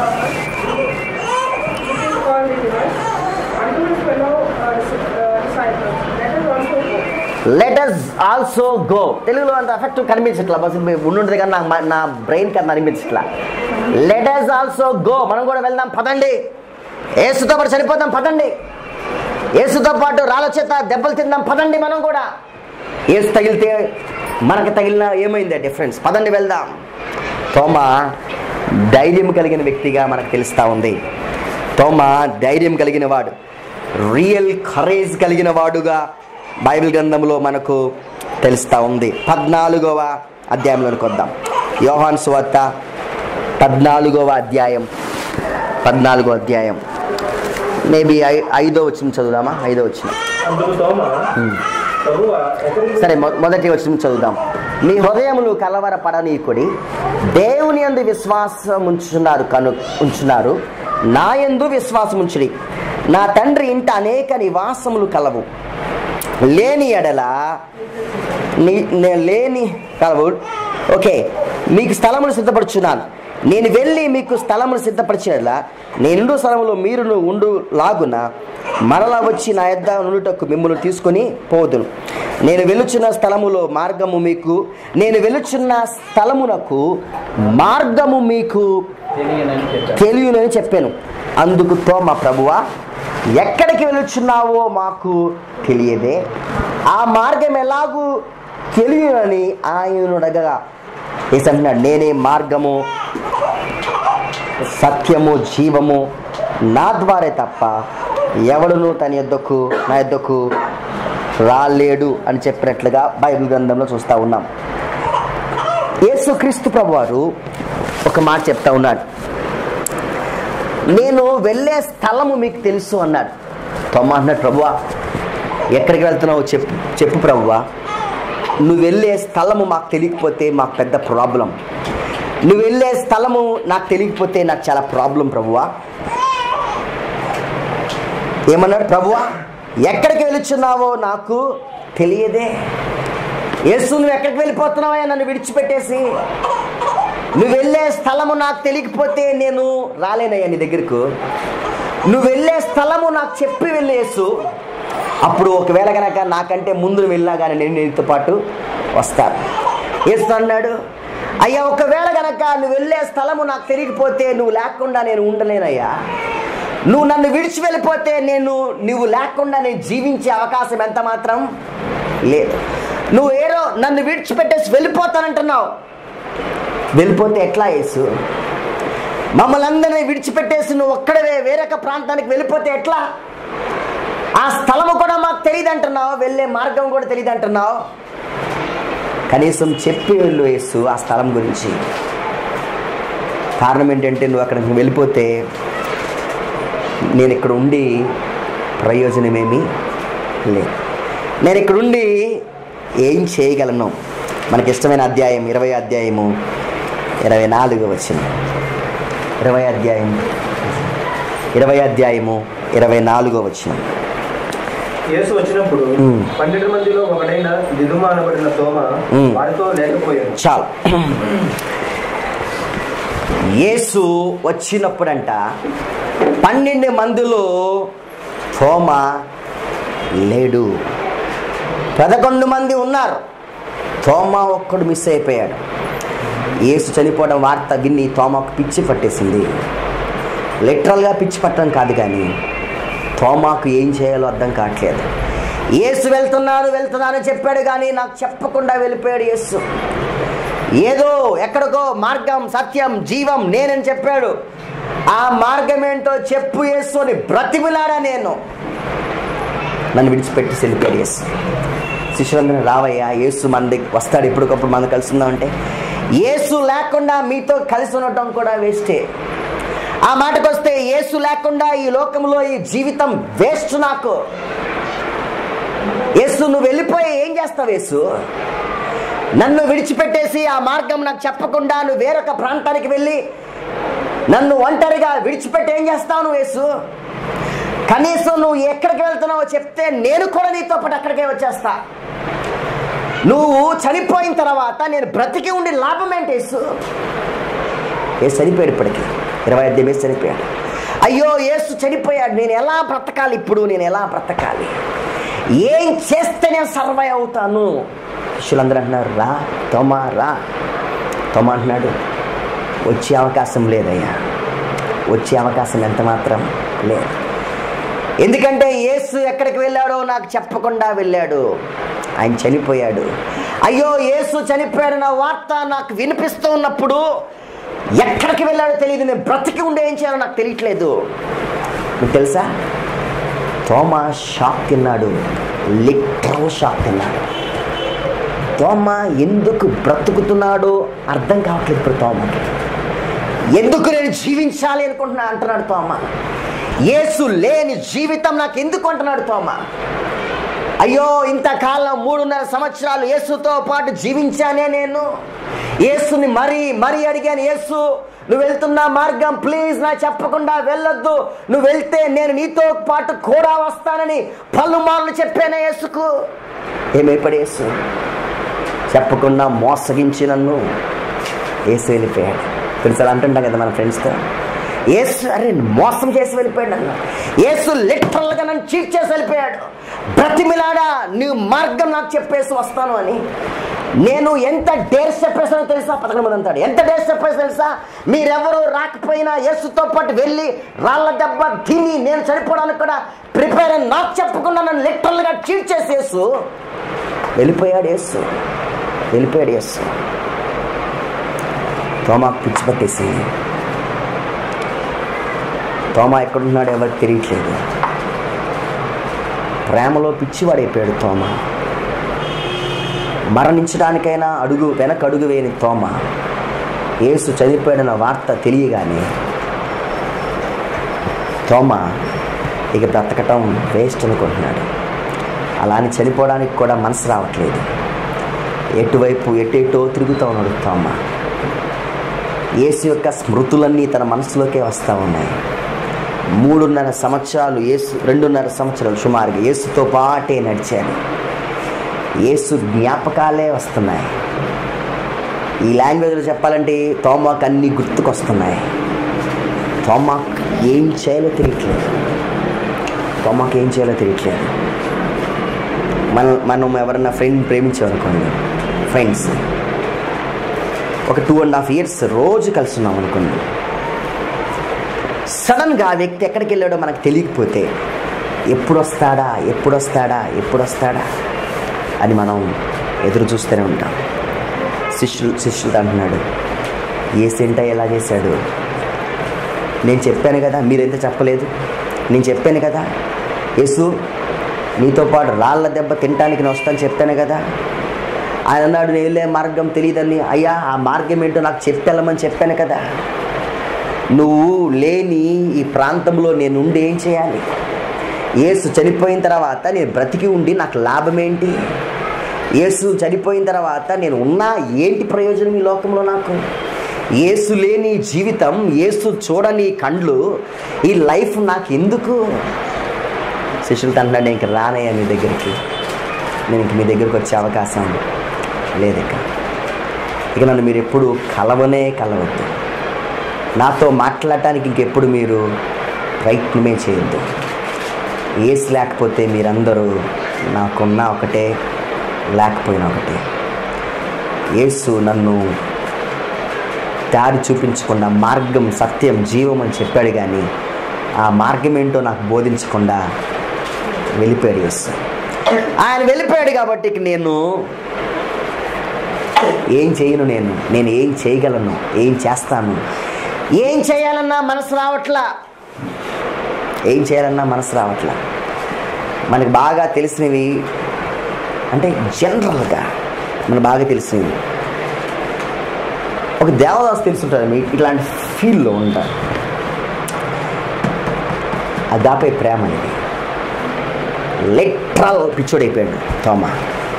it is called Didymus, unto his fellow uh, dis- uh, disciples, let us also go. Let us also go తెలుగులో అంత ఎఫెక్ట్ కనిపించట్లా బస్ ఉండుంటుంది కానీ నాకు మా- నా బ్రెయిన్ కన్నా అనిపించట్లా లెట్ అస్ ఆల్సో గో మనం కూడా వెళ్దాం పదండి ఏసుతో పాటు చనిపోదాం పదండి ఏసుతో పాటు రాళ్ళ చేత దెబ్బలు తిందాం పదండి మనం కూడా ఏసు తగిలితే మనకి తగిలిన ఏమైంది డిఫరెన్స్ పదండి వెళ్దాం తోమ ధైర్యం కలిగిన వ్యక్తిగా మనకు తెలుస్తూ ఉంది తోమ ధైర్యం కలిగిన వాడు రియల్ కరేజ్ కలిగిన వాడుగా బైబిల్ గ్రంథంలో మనకు తెలుస్తూ ఉంది పద్నాలుగవ అధ్యాయంలోనికి వద్దాం యోహాన్ సువార్త పద్నాలుగవ అధ్యాయం పద్నాలుగో అధ్యాయం మేబీ ఐదో వచ్చిన చదువుదామా ఐదో వచ్చిన అందుకు తోమ ప్రభువా ఎక్కడికి సరే మొ- మొదటి వచ్చిన చదువుదాం మీ హృదయములు కలవరపడనీకుడి దేవుని యందు విశ్వాసం ఉంచున్నారు కను ఉంచున్నారు నా యందు విశ్వాసం ఉంచుడి నా తండ్రి ఇంట అనేక నివాసములు కలవు లేని ఎడల నీ- నే- లేని కలవు ఓకే మీకు స్థలములు సిద్ధపడుచున్నాను నేను వెళ్ళి మీకు స్థలములు సిద్ధపరిచిన నేను స్థలములో మీరును ఉండు లాగున మరలా వచ్చి నా యొద్ద నుండుటకు మిమ్మల్ని తీసుకొని పోదును నేను వెలుచున్న స్థలములో మార్గము మీకు నేను వెలుచున్న స్థలమునకు మార్గము మీకు తెలియనని చెప్పాడు తెలియనని చెప్పాను అందుకు తోమ ప్రభువా ఎక్కడికి వెళుచున్నావో మాకు తెలియదే ఆ మార్గం ఎలాగూ తెలియనని ఆయనడగా ఏసు అంటున్నాడు నేనే మార్గము సత్యము జీవము నా ద్వారే తప్ప ఎవడును తన యొద్దకు నా యొద్దకు రాలేడు అని చెప్పినట్లుగా బైబిల్ గ్రంథంలో చూస్తూ ఉన్నాం యేసుక్రీస్తు ప్రభువారు ఒక మాట చెప్తా ఉన్నాడు నేను వెళ్ళే స్థలము మీకు తెలుసు అన్నాడు తొమ్మ అన్నాడు ప్రభువా ఎక్కడికి వెళ్తున్నావు చెప్పు చెప్పు ప్రభువా నువ్వు వెళ్ళే స్థలము మాకు తెలియకపోతే మాకు పెద్ద ప్రాబ్లం నువ్వు వెళ్ళే స్థలము నాకు తెలియకపోతే నాకు చాలా ప్రాబ్లం ప్రభువా ఏమన్నాడు ప్రభువా ఎక్కడికి వెళుచున్నావో నాకు తెలియదే యేసు నువ్వు ఎక్కడికి వెళ్ళిపోతున్నావా నన్ను విడిచిపెట్టేసి నువ్వు వెళ్ళే స్థలము నాకు తెలియకపోతే నేను రాలేనయ్యా నీ దగ్గరకు నువ్వు వెళ్ళే స్థలము నాకు చెప్పి వెళ్ళేసు అప్పుడు ఒకవేళ కనుక నాకంటే ముందు నువ్వు వెళ్ళినా కానీ నేను నీతో పాటు వస్తాను యేసు అన్నాడు అయ్యా ఒకవేళ గనక నువ్వు వెళ్ళే స్థలము నాకు తెలియకపోతే నువ్వు లేకుండా నేను ఉండలేనయ్యా నువ్వు నన్ను విడిచి వెళ్ళిపోతే నేను నువ్వు లేకుండా నేను జీవించే అవకాశం ఎంత మాత్రం లేదు నువ్వు ఏదో నన్ను విడిచిపెట్టేసి వెళ్ళిపోతానంటున్నావు వెళ్ళిపోతే ఎట్లా యేసు మమ్మల్ని అందరినీ విడిచిపెట్టేసి నువ్వు ఒక్కడవే వేరొక ప్రాంతానికి వెళ్ళిపోతే ఎట్లా ఆ స్థలము కూడా మాకు తెలియదు అంటున్నావు వెళ్ళే మార్గం కూడా తెలియదు అంటున్నావు కనీసం చెప్పి వెళ్ళు యేసు ఆ స్థలం గురించి కారణం ఏంటంటే నువ్వు అక్కడికి వెళ్ళిపోతే నేను ఇక్కడ ఉండి ప్రయోజనమేమీ లేదు నేను ఇక్కడ ఉండి ఏం చేయగలను మనకి ఇష్టమైన అధ్యాయం ఇరవై అధ్యాయము ఇరవై నాలుగు వచ్చిన ఇరవై అధ్యాయం ఇరవై అధ్యాయము ఇరవై నాలుగో వచ్చిన యేసు వచ్చినప్పుడు మ్మ్. పన్నెండు మందిలో ఒకడైన దిదుమ అనబడిన తోమ మ్మ్. వారితో లేకపోయాడు చాలు యేసు వచ్చినప్పుడంట పన్నెండు మందిలో తోమ లేడు పదకొండు మంది ఉన్నారు తోమ ఒక్కడు మిస్ అయిపోయాడు యేసు చనిపోవడం వార్త విని తోమకు పిచ్చి పట్టేసింది లిటరల్గా పిచ్చి పట్టడం కాదు కానీ తోమాకు ఏం చేయాలో అర్థం కావట్లేదు యేసు వెళ్తున్నాను వెళ్తున్నాను చెప్పాడు కానీ నాకు చెప్పకుండా వెళ్ళిపోయాడు యేసు ఏదో ఎక్కడికో మార్గం సత్యం జీవం నేనని చెప్పాడు ఆ మార్గం ఏంటో చెప్పు యేసు అని బ్రతిమిలాడా నేను నన్ను విడిచిపెట్టి వెళ్ళిపోయాడు యేసు శిష్యులందరూ రావయ్యా యేసు మన దగ్గర వస్తాడు ఎప్పటికప్పుడు మనం కలుసుకుందాం అంటే యేసు లేకుండా మీతో కలిసి ఉండటం కూడా వేస్టే ఆ మాటకు వస్తే యేసు లేకుండా ఈ లోకంలో ఈ జీవితం వేస్ట్ నాకు యేసు నువ్వు వెళ్ళిపోయి ఏం చేస్తావు యేసు నన్ను విడిచిపెట్టేసి ఆ మార్గం నాకు చెప్పకుండా నువ్వు వేరొక ప్రాంతానికి వెళ్ళి నన్ను ఒంటరిగా విడిచిపెట్టి ఏం చేస్తావు నువ్వు యేసు కనీసం నువ్వు ఎక్కడికి వెళ్తున్నావో చెప్తే నేను కూడా నీతో పాటు అక్కడికే వచ్చేస్తా నువ్వు చనిపోయిన తర్వాత నేను బ్రతికి ఉండి లాభం ఏంటి యేసు ఏ చనిపోయాడు ఇప్పటికి ఇరవై ఐదు వేసి చనిపోయాడు అయ్యో యేసు చనిపోయాడు నేను ఎలా బ్రతకాలి ఇప్పుడు నేను ఎలా బ్రతకాలి ఏం చేస్తే నేను సర్వై అవుతాను శిష్యులందరూ అంటున్నారు రా తోమా రా తోమా అంటున్నాడు వచ్చే అవకాశం లేదయ్యా వచ్చే అవకాశం ఎంత మాత్రం లేదు ఎందుకంటే యేసు ఎక్కడికి వెళ్ళాడో నాకు చెప్పకుండా వెళ్ళాడు ఆయన చనిపోయాడు అయ్యో యేసు చనిపోయాడన్న వార్త నాకు వినిపిస్తూ ఉన్నప్పుడు ఎక్కడికి వెళ్ళాడో తెలియదు నేను బ్రతికి ఉండే ఏం చేయాలో నాకు తెలియట్లేదు మీకు తెలుసా తోమా షాక్ తిన్నాడు లిటరల్ షాక్ తిన్నాడు తోమ ఎందుకు బ్రతుకుతున్నాడో అర్థం కావట్లేదు ఇప్పుడు తోమకి ఎందుకు నేను జీవించాలి అనుకుంటున్నా అంటున్నాడు తోమ యేసు లేని జీవితం నాకు ఎందుకు అంటున్నాడు తోమ అయ్యో ఇంతకాలం మూడున్నర సంవత్సరాలు యేసుతో పాటు జీవించానే నేను యేసుని మరీ మరీ అడిగాను యేసు నువ్వు వెళ్తున్న మార్గం ప్లీజ్ నా చెప్పకుండా వెళ్ళొద్దు నువ్వు వెళ్తే నేను నీతో పాటు కూడా వస్తానని పలుమార్లు చెప్పానే యేసుకు ఏమైపడి యేసు చెప్పకుండా మోసగించి నన్ను యేసు వెళ్ళిపోయాడు తెలుసా అంటుంటాం కదా మన ఫ్రెండ్స్తో యేసు అరే మోసం చేసి వెళ్ళిపోయాడు నన్ను యేసు లిటరల్గా నన్ను చీట్ చేసి వెళ్ళిపోయాడు బ్రతిమిలాడా నీ మార్గం నాకు చెప్పేసి వస్తాను అని నేను ఎంత డేర్స్ చెప్పేసానో తెలుసా పదకొండు మంది అంటాడు ఎంత డేర్స్ చెప్పేసి తెలుసా మీరెవరు రాకపోయినా యేసుతో పాటు వెళ్ళి రాళ్ళ దెబ్బ తిని నేను చనిపోవడానికి కూడా ప్రిపేర్ అని నాకు చెప్పకుండా నన్ను లిటరల్గా చీట్ చేసి యేసు వెళ్ళిపోయాడు యేసు వెళ్ళిపోయాడు యేసు తోమాకు పిచ్చి పట్టేసింది తోమా ఎక్కడున్నాడు ఎవరికి తెలియట్లేదు ప్రేమలో పిచ్చివాడైపోయాడు తోమ మరణించడానికైనా అడుగు వెనక అడుగు వేయని తోమ యేసు చనిపోయాడన్న వార్త తెలియగానే తోమ ఇక బ్రతకటం వేస్ట్ అనుకుంటున్నాడు అలా అని చనిపోవడానికి కూడా మనసు రావట్లేదు ఎటువైపు ఎటేటో తిరుగుతూ ఉన్నాడు తోమ యేసు యొక్క స్మృతులన్నీ తన మనసులోకే వస్తూ ఉన్నాయి మూడున్నర సంవత్సరాలు యేసు రెండున్నర సంవత్సరాలు సుమారుగా యేసుతో పాటే నడిచాడు యేసు జ్ఞాపకాలే వస్తున్నాయి ఈ లాంగ్వేజ్లో చెప్పాలంటే తోమాక్ అన్నీ గుర్తుకొస్తున్నాయి తోమాక్ ఏం చేయాలో తెలియట్లేదు తోమాక్ ఏం చేయాలో తెలియట్లేదు మనం మనం ఎవరన్నా ఫ్రెండ్ ప్రేమించామనుకోండి ఫ్రెండ్స్ ఒక టూ అండ్ హాఫ్ ఇయర్స్ రోజు కలిసి ఉన్నాం అనుకోండి సడన్గా ఆ వ్యక్తి ఎక్కడికి వెళ్ళాడో మనకు తెలియకపోతే ఎప్పుడు వస్తాడా ఎప్పుడు వస్తాడా ఎప్పుడు వస్తాడా అని మనం ఎదురు చూస్తూనే ఉంటాం శిష్యులు శిష్యులు అంటున్నాడు ఏ సెంట ఎలా చేశాడు నేను చెప్పాను కదా మీరెంత చెప్పలేదు నేను చెప్పాను కదా యేసు నీతో పాటు రాళ్ళ దెబ్బ తినటానికి నేను వస్తాను చెప్పాను కదా ఆయన అన్నాడు నేను వెళ్ళే మార్గం తెలియదని అయ్యా ఆ మార్గం ఏంటో నాకు చెప్పెళ్ళమని చెప్పాను కదా నువ్వు లేని ఈ ప్రాంతంలో నేను ఉండి ఏం చేయాలి యేసు చనిపోయిన తర్వాత నేను బ్రతికి ఉండి నాకు లాభం ఏంటి యేసు చనిపోయిన తర్వాత నేను ఉన్నా ఏంటి ప్రయోజనం ఈ లోకంలో నాకు యేసు లేని జీవితం యేసు చూడని కండ్లు ఈ లైఫ్ నాకు ఎందుకు శిష్యులతో అంటున్నాడు నేను ఇంక రానయ్యా మీ దగ్గరికి నేను ఇంక మీ దగ్గరికి వచ్చే అవకాశం లేదు ఇక ఇక నన్ను మీరు ఎప్పుడు కలవనే కలవద్దు నాతో మాట్లాడటానికి ఇంకెప్పుడు మీరు ప్రయత్నమే చేయొద్దు ఏసి లేకపోతే మీరందరూ నాకున్న ఒకటే లేకపోయినా ఒకటే యేసు నన్ను దారి చూపించకుండా మార్గం సత్యం జీవం అని చెప్పాడు కానీ ఆ మార్గం ఏంటో నాకు బోధించకుండా వెళ్ళిపోయాడు యేసు ఆయన వెళ్ళిపోయాడు కాబట్టి ఇక నేను ఏం చేయను నేను నేను ఏం చేయగలను ఏం చేస్తాను ఏం చేయాలన్నా మనసు రావట్లా ఏం చేయాలన్నా మనసు రావట్లా మనకి బాగా తెలిసినవి అంటే జనరల్గా మనకు బాగా తెలిసినవి ఒక దేవదాస్ తెలుసుంటుంది మీకు ఇట్లాంటి ఫీల్లో ఉంటారు అది దాపే ప్రేమ అనేది లిట్రల్ పిచ్చోడైపోయాడు తోమ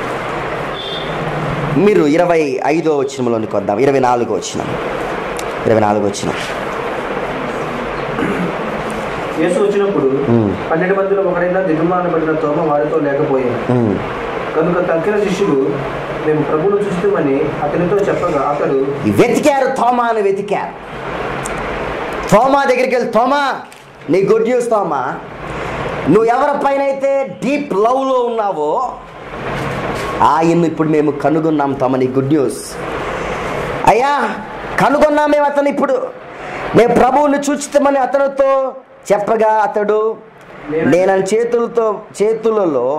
మీరు ఇరవై ఐదో వచ్చినంలోనికి వద్దాం ఇరవై నాలుగో వచ్చిన ఇరవై నాలుగో వచ్చిన యేసు వచ్చినప్పుడు మ్మ్. పన్నెండు మందిలో ఒకడైనా దిగుమానబడిన తోమ వారితో లేకపోయాను కనుక తక్కిన శిష్యులు మేము ప్రభువును చూస్తామని అతనితో చెప్పగా అతడు వెతికారు తోమాను వెతికారు తోమా దగ్గరికి వెళ్ళి తోమా నీ గుడ్ న్యూస్ తోమా నువ్వు ఎవరి పైన అయితే డీప్ లవ్లో ఉన్నావో ఆయన్ను ఇప్పుడు మేము కనుగొన్నాం తమని గుడ్ న్యూస్ అయ్యా కనుగొన్నాం మేము అతను ఇప్పుడు మేము ప్రభువుని చూచితమని అతనితో చెప్పగా అతడు నేను ఆయన చేతులతో చేతులలో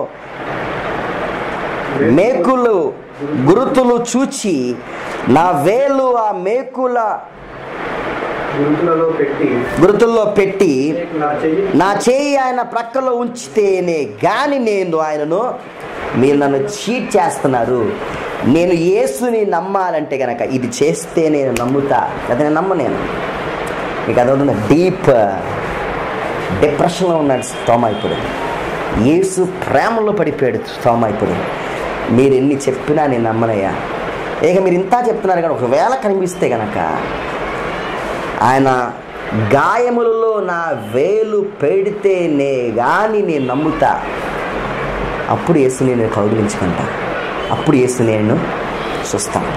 మేకులు గురుతులు చూచి నా వేలు ఆ మేకుల గురుతులలో పెట్టి గురుతుల్లో పెట్టి నీకు నా చెయ్యి నా చేయి ఆయన ప్రక్కలో ఉంచితేనే గాని నేను ఆయనను మీరు నన్ను చీట్ చేస్తున్నారు నేను యేసుని నమ్మాలంటే గనక ఇది చేస్తే నేను నమ్ముతా అది నేను నమ్మ నేను మీకు అదవుతున్న డీప్ డిప్రెషన్లో ఉన్నాడు స్తోమ ఇప్పుడు యేసు ప్రేమలో పడిపోయాడు స్తోమ ఇప్పుడు మీరు ఎన్ని చెప్పినా నేను నమ్మనయ్యా ఇక మీరు ఇంత చెప్తున్నారు కానీ ఒకవేళ కనిపిస్తే గనక ఆయన గాయములలో నా వేలు పెడితేనే కానీ నేను నమ్ముతా అప్పుడు యేసు నేను కౌగిలించుకుంటా అప్పుడు యేసు నేను చూస్తాను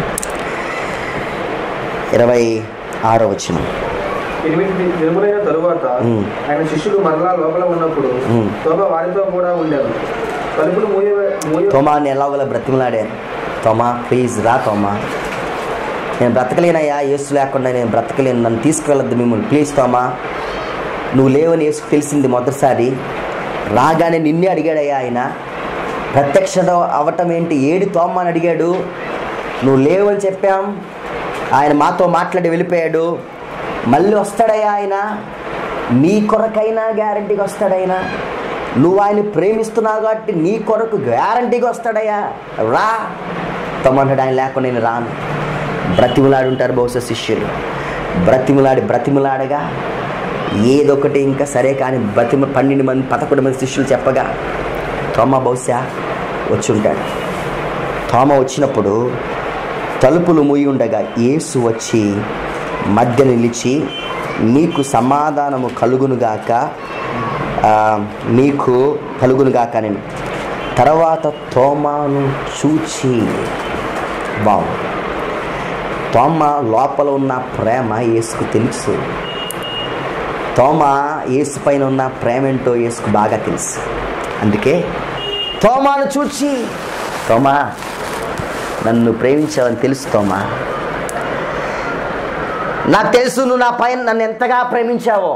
ఇరవై ఆరో వచ్చిన ఎనిమిది దినములైన తరువాత ఉమ్. ఆయన శిష్యులు మరలా లోపల ఉన్నప్పుడు ఉమ్. తోమ వారితో కూడా ఉండారు తలుపులు మూయ మూయ తోమాని ఎలాగోలా బ్రతిమలాడాను తోమా ప్లీజ్ రా తోమా నేను బ్రతకలేనయ్యా యేసు లేకుండా నేను బ్రతకలేను నన్ను తీసుకువెళ్ళద్దు మిమ్మల్ని ప్లీజ్ తోమా నువ్వు లేవని యేసుకు తెలిసింది మొదటిసారి రాగానే నిన్నే అడిగాడయ్యా ఆయన ప్రత్యక్షత అవటం ఏంటి ఏడు తోమ అని అడిగాడు నువ్వు లేవని చెప్పాం ఆయన మాతో మాట్లాడి వెళ్ళిపోయాడు మళ్ళీ వస్తాడయ్యా ఆయన నీ కొరకైనా గ్యారంటీగా వస్తాడైనా నువ్వు ఆయన ప్రేమిస్తున్నావు కాబట్టి నీ కొరకు గ్యారంటీగా వస్తాడయ్యా రా తమ్మంటాడు ఆయన లేకుండా నేను రాను బ్రతిములాడి ఉంటారు బహుశా శిష్యులు బ్రతిములాడి బ్రతిములాడగా ఏదొకటి ఇంకా సరే కానీ బ్రతిమ పన్నెండు మంది పదకొండు మంది శిష్యులు చెప్పగా తోమ బహుశా వచ్చి ఉంటాడు తోమ వచ్చినప్పుడు తలుపులు మూయి ఉండగా యేసు వచ్చి మధ్య నిలిచి నీకు సమాధానము కలుగునుగాక ఆ, నీకు కలుగునుగాక నేను తర్వాత తోమాను చూచి బావు తోమ లోపల ఉన్న ప్రేమ యేసుకు తెలుసు తోమ యేసు పైన ఉన్న ప్రేమ ఏంటో యేసుకు బాగా తెలుసు అందుకే తోమాను చూచి తోమా నన్ను ప్రేమించావని తెలుసు తోమా నాకు తెలుసు నువ్వు నా పైన నన్ను ఎంతగా ప్రేమించావో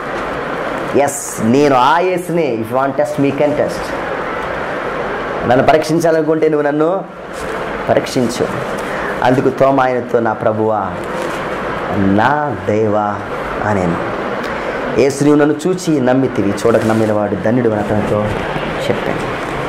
ఎస్ నేను ఆ యేసునే if want test me can test నన్ను పరీక్షించాలనుకుంటే నువ్వు నన్ను పరీక్షించు అందుకు తోమ ఆయనతో నా ప్రభువా నా దేవా అనేను యేసు నీవు నన్ను చూచి నమ్మితివి చూడక నమ్మినవాడు ధన్యుడు అని అతనితో చెప్పాను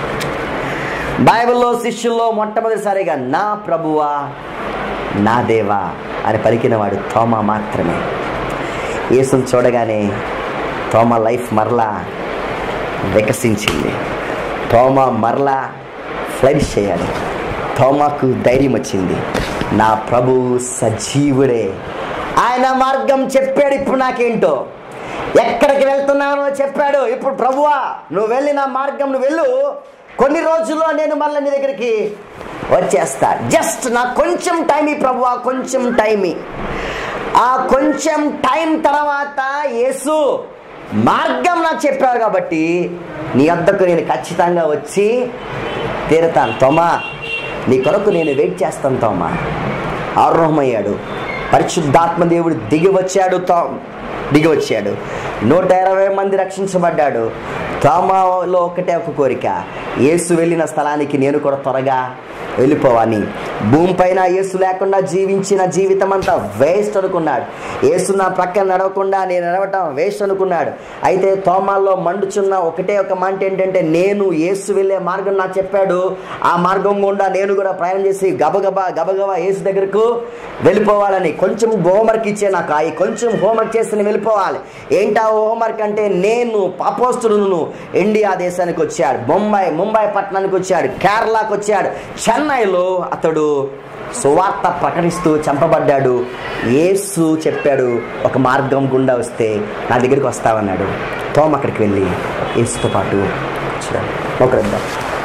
బైబిల్లో శిష్యుల్లో మొట్టమొదటిసారిగా నా ప్రభువా నా దేవా అని పలికినవాడు తోమా మాత్రమే యేసును చూడగానే తోమ లైఫ్ మరలా వికసించింది తోమ మరలా ఫ్లరిష్ అయ్యాడు తోమాకు ధైర్యం వచ్చింది నా ప్రభు సజీవుడే ఆయన మార్గం చెప్పాడు ఇప్పుడు నాకేంటో ఎక్కడికి వెళ్తున్నానో చెప్పాడు ఇప్పుడు ప్రభువా నువ్వు వెళ్ళిన మార్గం నువ్వు వెళ్ళు కొన్ని రోజుల్లో నేను మళ్ళీ నీ దగ్గరికి వచ్చేస్తా జస్ట్ నాకు కొంచెం టైం ఈ ప్రభువా కొంచెం టైం ఈ. ఆ కొంచెం టైం తర్వాత యేసు మార్గం నాకు చెప్పావు కాబట్టి నీ వద్దకు నేను ఖచ్చితంగా వచ్చి తీరుతాను తోమా నీ కొరకు నేను వెయిట్ చేస్తాను తోమా ఆరోహమయ్యాడు పరిశుద్ధాత్మ దేవుడు దిగి వచ్చాడు తో దిగి వచ్చాడు నూట ఇరవై మంది రక్షించబడ్డాడు తోమాలో ఒకటే ఒక కోరిక యేసు వెళ్ళిన స్థలానికి నేను కూడా త్వరగా వెళ్ళిపోవాలి భూమిపైన యేసు లేకుండా జీవించిన జీవితం అంతా వేస్ట్ అనుకున్నాడు యేసు నా ప్రక్కన నడవకుండా నేను నడవటం వేస్ట్ అనుకున్నాడు అయితే తోమాల్లో మండుచున్న ఒకటే ఒక మాట ఏంటంటే నేను యేసు వెళ్ళే మార్గం నాకు చెప్పాడు ఆ మార్గం గుండా నేను కూడా ప్రయాణం చేసి గబగబా గబగబా యేసు దగ్గరకు వెళ్ళిపోవాలని కొంచెం హోంవర్క్ ఇచ్చే నాకు ఆ కొంచెం హోంవర్క్ చేసి నేను వెళ్ళిపోవాలి ఏంటా హోంవర్క్ అంటే నేను పాపోస్తుడును ఇండియా దేశానికి వచ్చాడు బొంబాయి ముంబై పట్టణానికి వచ్చాడు కేరళకు వచ్చాడు చెన్నైలో అతడు సువార్త ప్రకటిస్తూ చంపబడ్డాడు యేసు చెప్పాడు ఒక మార్గం గుండా వస్తే నా దగ్గరికి వస్తావన్నాడు తోమ అక్కడికి వెళ్ళి యేసుతో పాటు వచ్చాడు ఒకరిద్దాం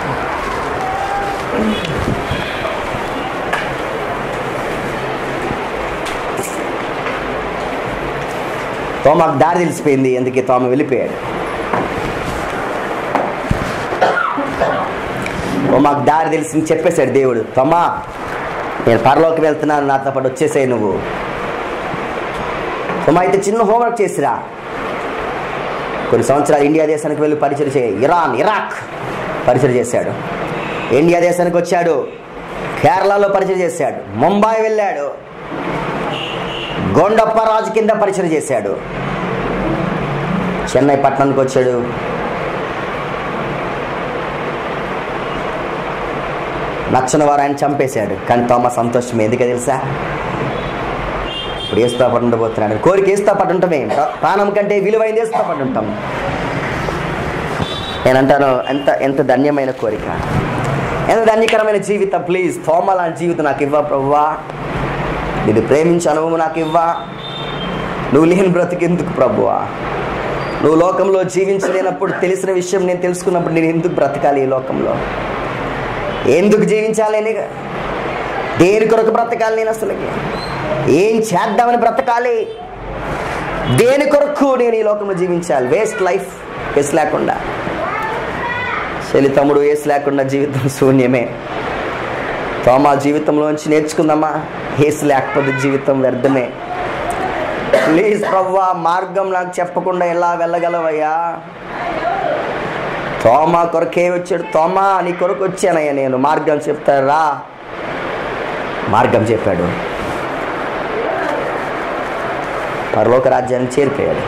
తోమకు దారి తెలిసిపోయింది అందుకే తోమ వెళ్ళిపోయాడు ఓ మాకు దారి తెలిసి చెప్పేశాడు దేవుడు తమ్మా నేను పరలోకి వెళ్తున్నాను నాతో పాటు వచ్చేసాయి నువ్వు తమ్మా అయితే చిన్న హోంవర్క్ చేసిరా కొన్ని సంవత్సరాలు ఇండియా దేశానికి వెళ్ళి పరిచయం చేయ ఇరాన్ ఇరాక్ పరిచయం చేశాడు ఇండియా దేశానికి వచ్చాడు కేరళలో పరిచయం చేశాడు ముంబై వెళ్ళాడు గొండప్ప రాజు కింద పరిచయం చేశాడు చెన్నై పట్టణానికి వచ్చాడు నచ్చని వారు ఆయన చంపేశాడు కానీ తోమ సంతోషం ఎందుకు తెలుసా ఇప్పుడు ఏస్తా పడి ఉండబోతున్నాడు కోరిక ఏస్తా పడి ఉంటామే ప్రాణం కంటే విలువైంది ఏస్తా పడి ఉంటాం నేను అంటాను ఎంత ఎంత ధన్యమైన కోరిక ఎంత ధన్యకరమైన జీవితం ప్లీజ్ తోమ లాంటి జీవితం నాకు ఇవ్వ ప్రవ్వా నేను ప్రేమించే అనుభవం నాకు ఇవ్వా నువ్వు లేని బ్రతికెందుకు ప్రభువా నువ్వు లోకంలో జీవించలేనప్పుడు తెలిసిన విషయం నేను తెలుసుకున్నప్పుడు నేను ఎందుకు బ్రతకాలి ఈ లోకంలో ఎందుకు జీవించాలి అని దేని కొరకు బ్రతకాలి నేను అసలుకి ఏం చేద్దామని బ్రతకాలి దేని కొరకు నేను ఈ లోకంలో జీవించాలి వేస్ట్ లైఫ్ వేస్ట్ లేకుండా చెల్లి తమ్ముడు వేస్ట్ లేకుండా జీవితం శూన్యమే తోమా జీవితంలోంచి నేర్చుకుందామా ఏసు లేకపోతే జీవితం వ్యర్థమే ప్లీజ్ ప్రవ్వా మార్గం నాకు చెప్పకుండా ఎలా వెళ్ళగలవయ్యా తోమా కొరకే వచ్చాడు తోమా నీ కొరకు వచ్చానయ్యా నేను మార్గం చెప్తారా మార్గం చెప్పాడు పరలోక రాజ్యాన్ని చేరిపోయాడు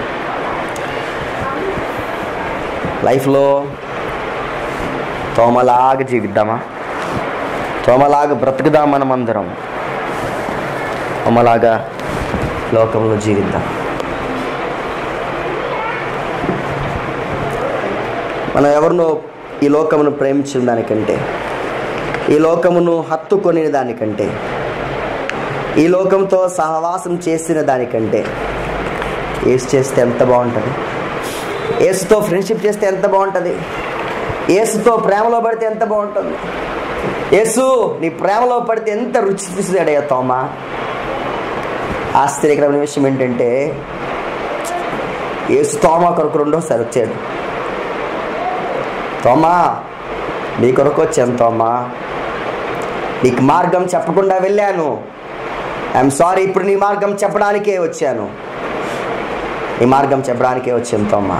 లైఫ్లో తోమలాగా జీవిద్దామా తోమలాగా బ్రతుకుదాం మనం అందరం తోమలాగా లోకంలో జీవిద్దాం మనం ఎవరినో ఈ లోకమును ప్రేమించిన దానికంటే ఈ లోకమును హత్తుకొని దానికంటే ఈ లోకంతో సహవాసం చేసిన దానికంటే ఏసు చేస్తే ఎంత బాగుంటుంది ఏసుతో ఫ్రెండ్షిప్ చేస్తే ఎంత బాగుంటుంది ఏసుతో ప్రేమలో పడితే ఎంత బాగుంటుంది యేసు నీ ప్రేమలో పడితే ఎంత రుచి చూసాడయ్యా తోమా ఆశ్చర్యకరమైన విషయం ఏంటంటే యేసు తోమా కొరకు రెండోసారి వచ్చాడు తోమా నీ కొరకు వచ్చాను తోమా నీకు మార్గం చెప్పకుండా వెళ్ళాను ఐఎమ్ సారీ ఇప్పుడు నీ మార్గం చెప్పడానికే వచ్చాను నీ మార్గం చెప్పడానికే వచ్చాను తోమా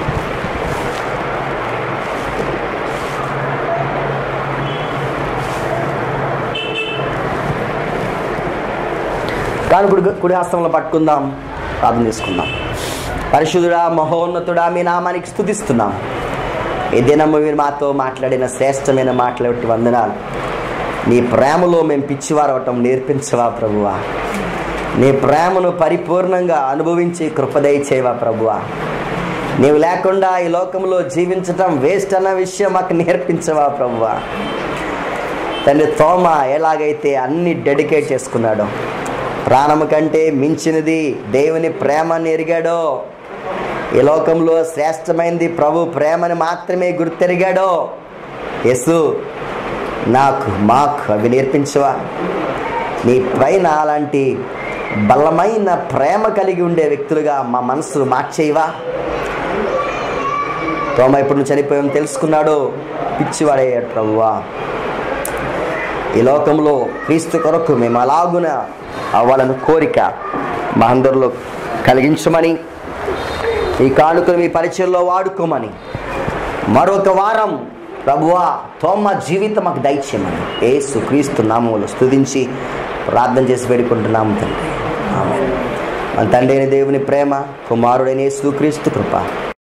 కానీ కుడి కుడి హస్తంలో పట్టుకుందాం ప్రార్థన చేసుకుందాం పరిశుద్ధుడా మహోన్నతుడా మీ నామానికి స్థుతిస్తున్నాం ఈ దినము మీరు మాతో మాట్లాడిన శ్రేష్టమైన మాట్లాడి వందనాలు నీ ప్రేమలో మేము పిచ్చివారవటం నేర్పించవా ప్రభువా నీ ప్రేమను పరిపూర్ణంగా అనుభవించి కృపదయ చేయవా ప్రభువా నీవు లేకుండా ఈ లోకంలో జీవించటం వేస్ట్ అన్న విషయం మాకు నేర్పించవా ప్రభువా తండ్రి తోమ ఎలాగైతే అన్ని డెడికేట్ చేసుకున్నాడో ప్రాణము కంటే మించినది దేవుని ప్రేమని ఎరిగాడో ఈ లోకంలో శ్రేష్టమైనది ప్రభు ప్రేమని మాత్రమే గుర్తెరిగాడో యసు నాకు మాకు అవి నేర్పించవా నీ పైన అలాంటి బలమైన ప్రేమ కలిగి ఉండే వ్యక్తులుగా మా మనసు మార్చేయవా తోమ ఇప్పుడు నువ్వు చనిపోయాం తెలుసుకున్నాడు పిచ్చివాడయ్యాడు ప్రభువా ఈ లోకంలో క్రీస్తు కొరకు మేము అలాగున అవ్వాలని కోరిక మా అందరిలో కలిగించమని ఈ కానుకలు మీ పరిచయంలో వాడుకోమని మరొక వారం ప్రభువా తోమ జీవితం మాకు దయచేయమని ఏసు క్రీస్తు నామములు స్తుతించి ప్రార్థన చేసి వేడుకుంటున్నాము తండ్రి ఆమె మన తండ్రి అయిన దేవుని ప్రేమ కుమారుడైన యేసు క్రీస్తు కృప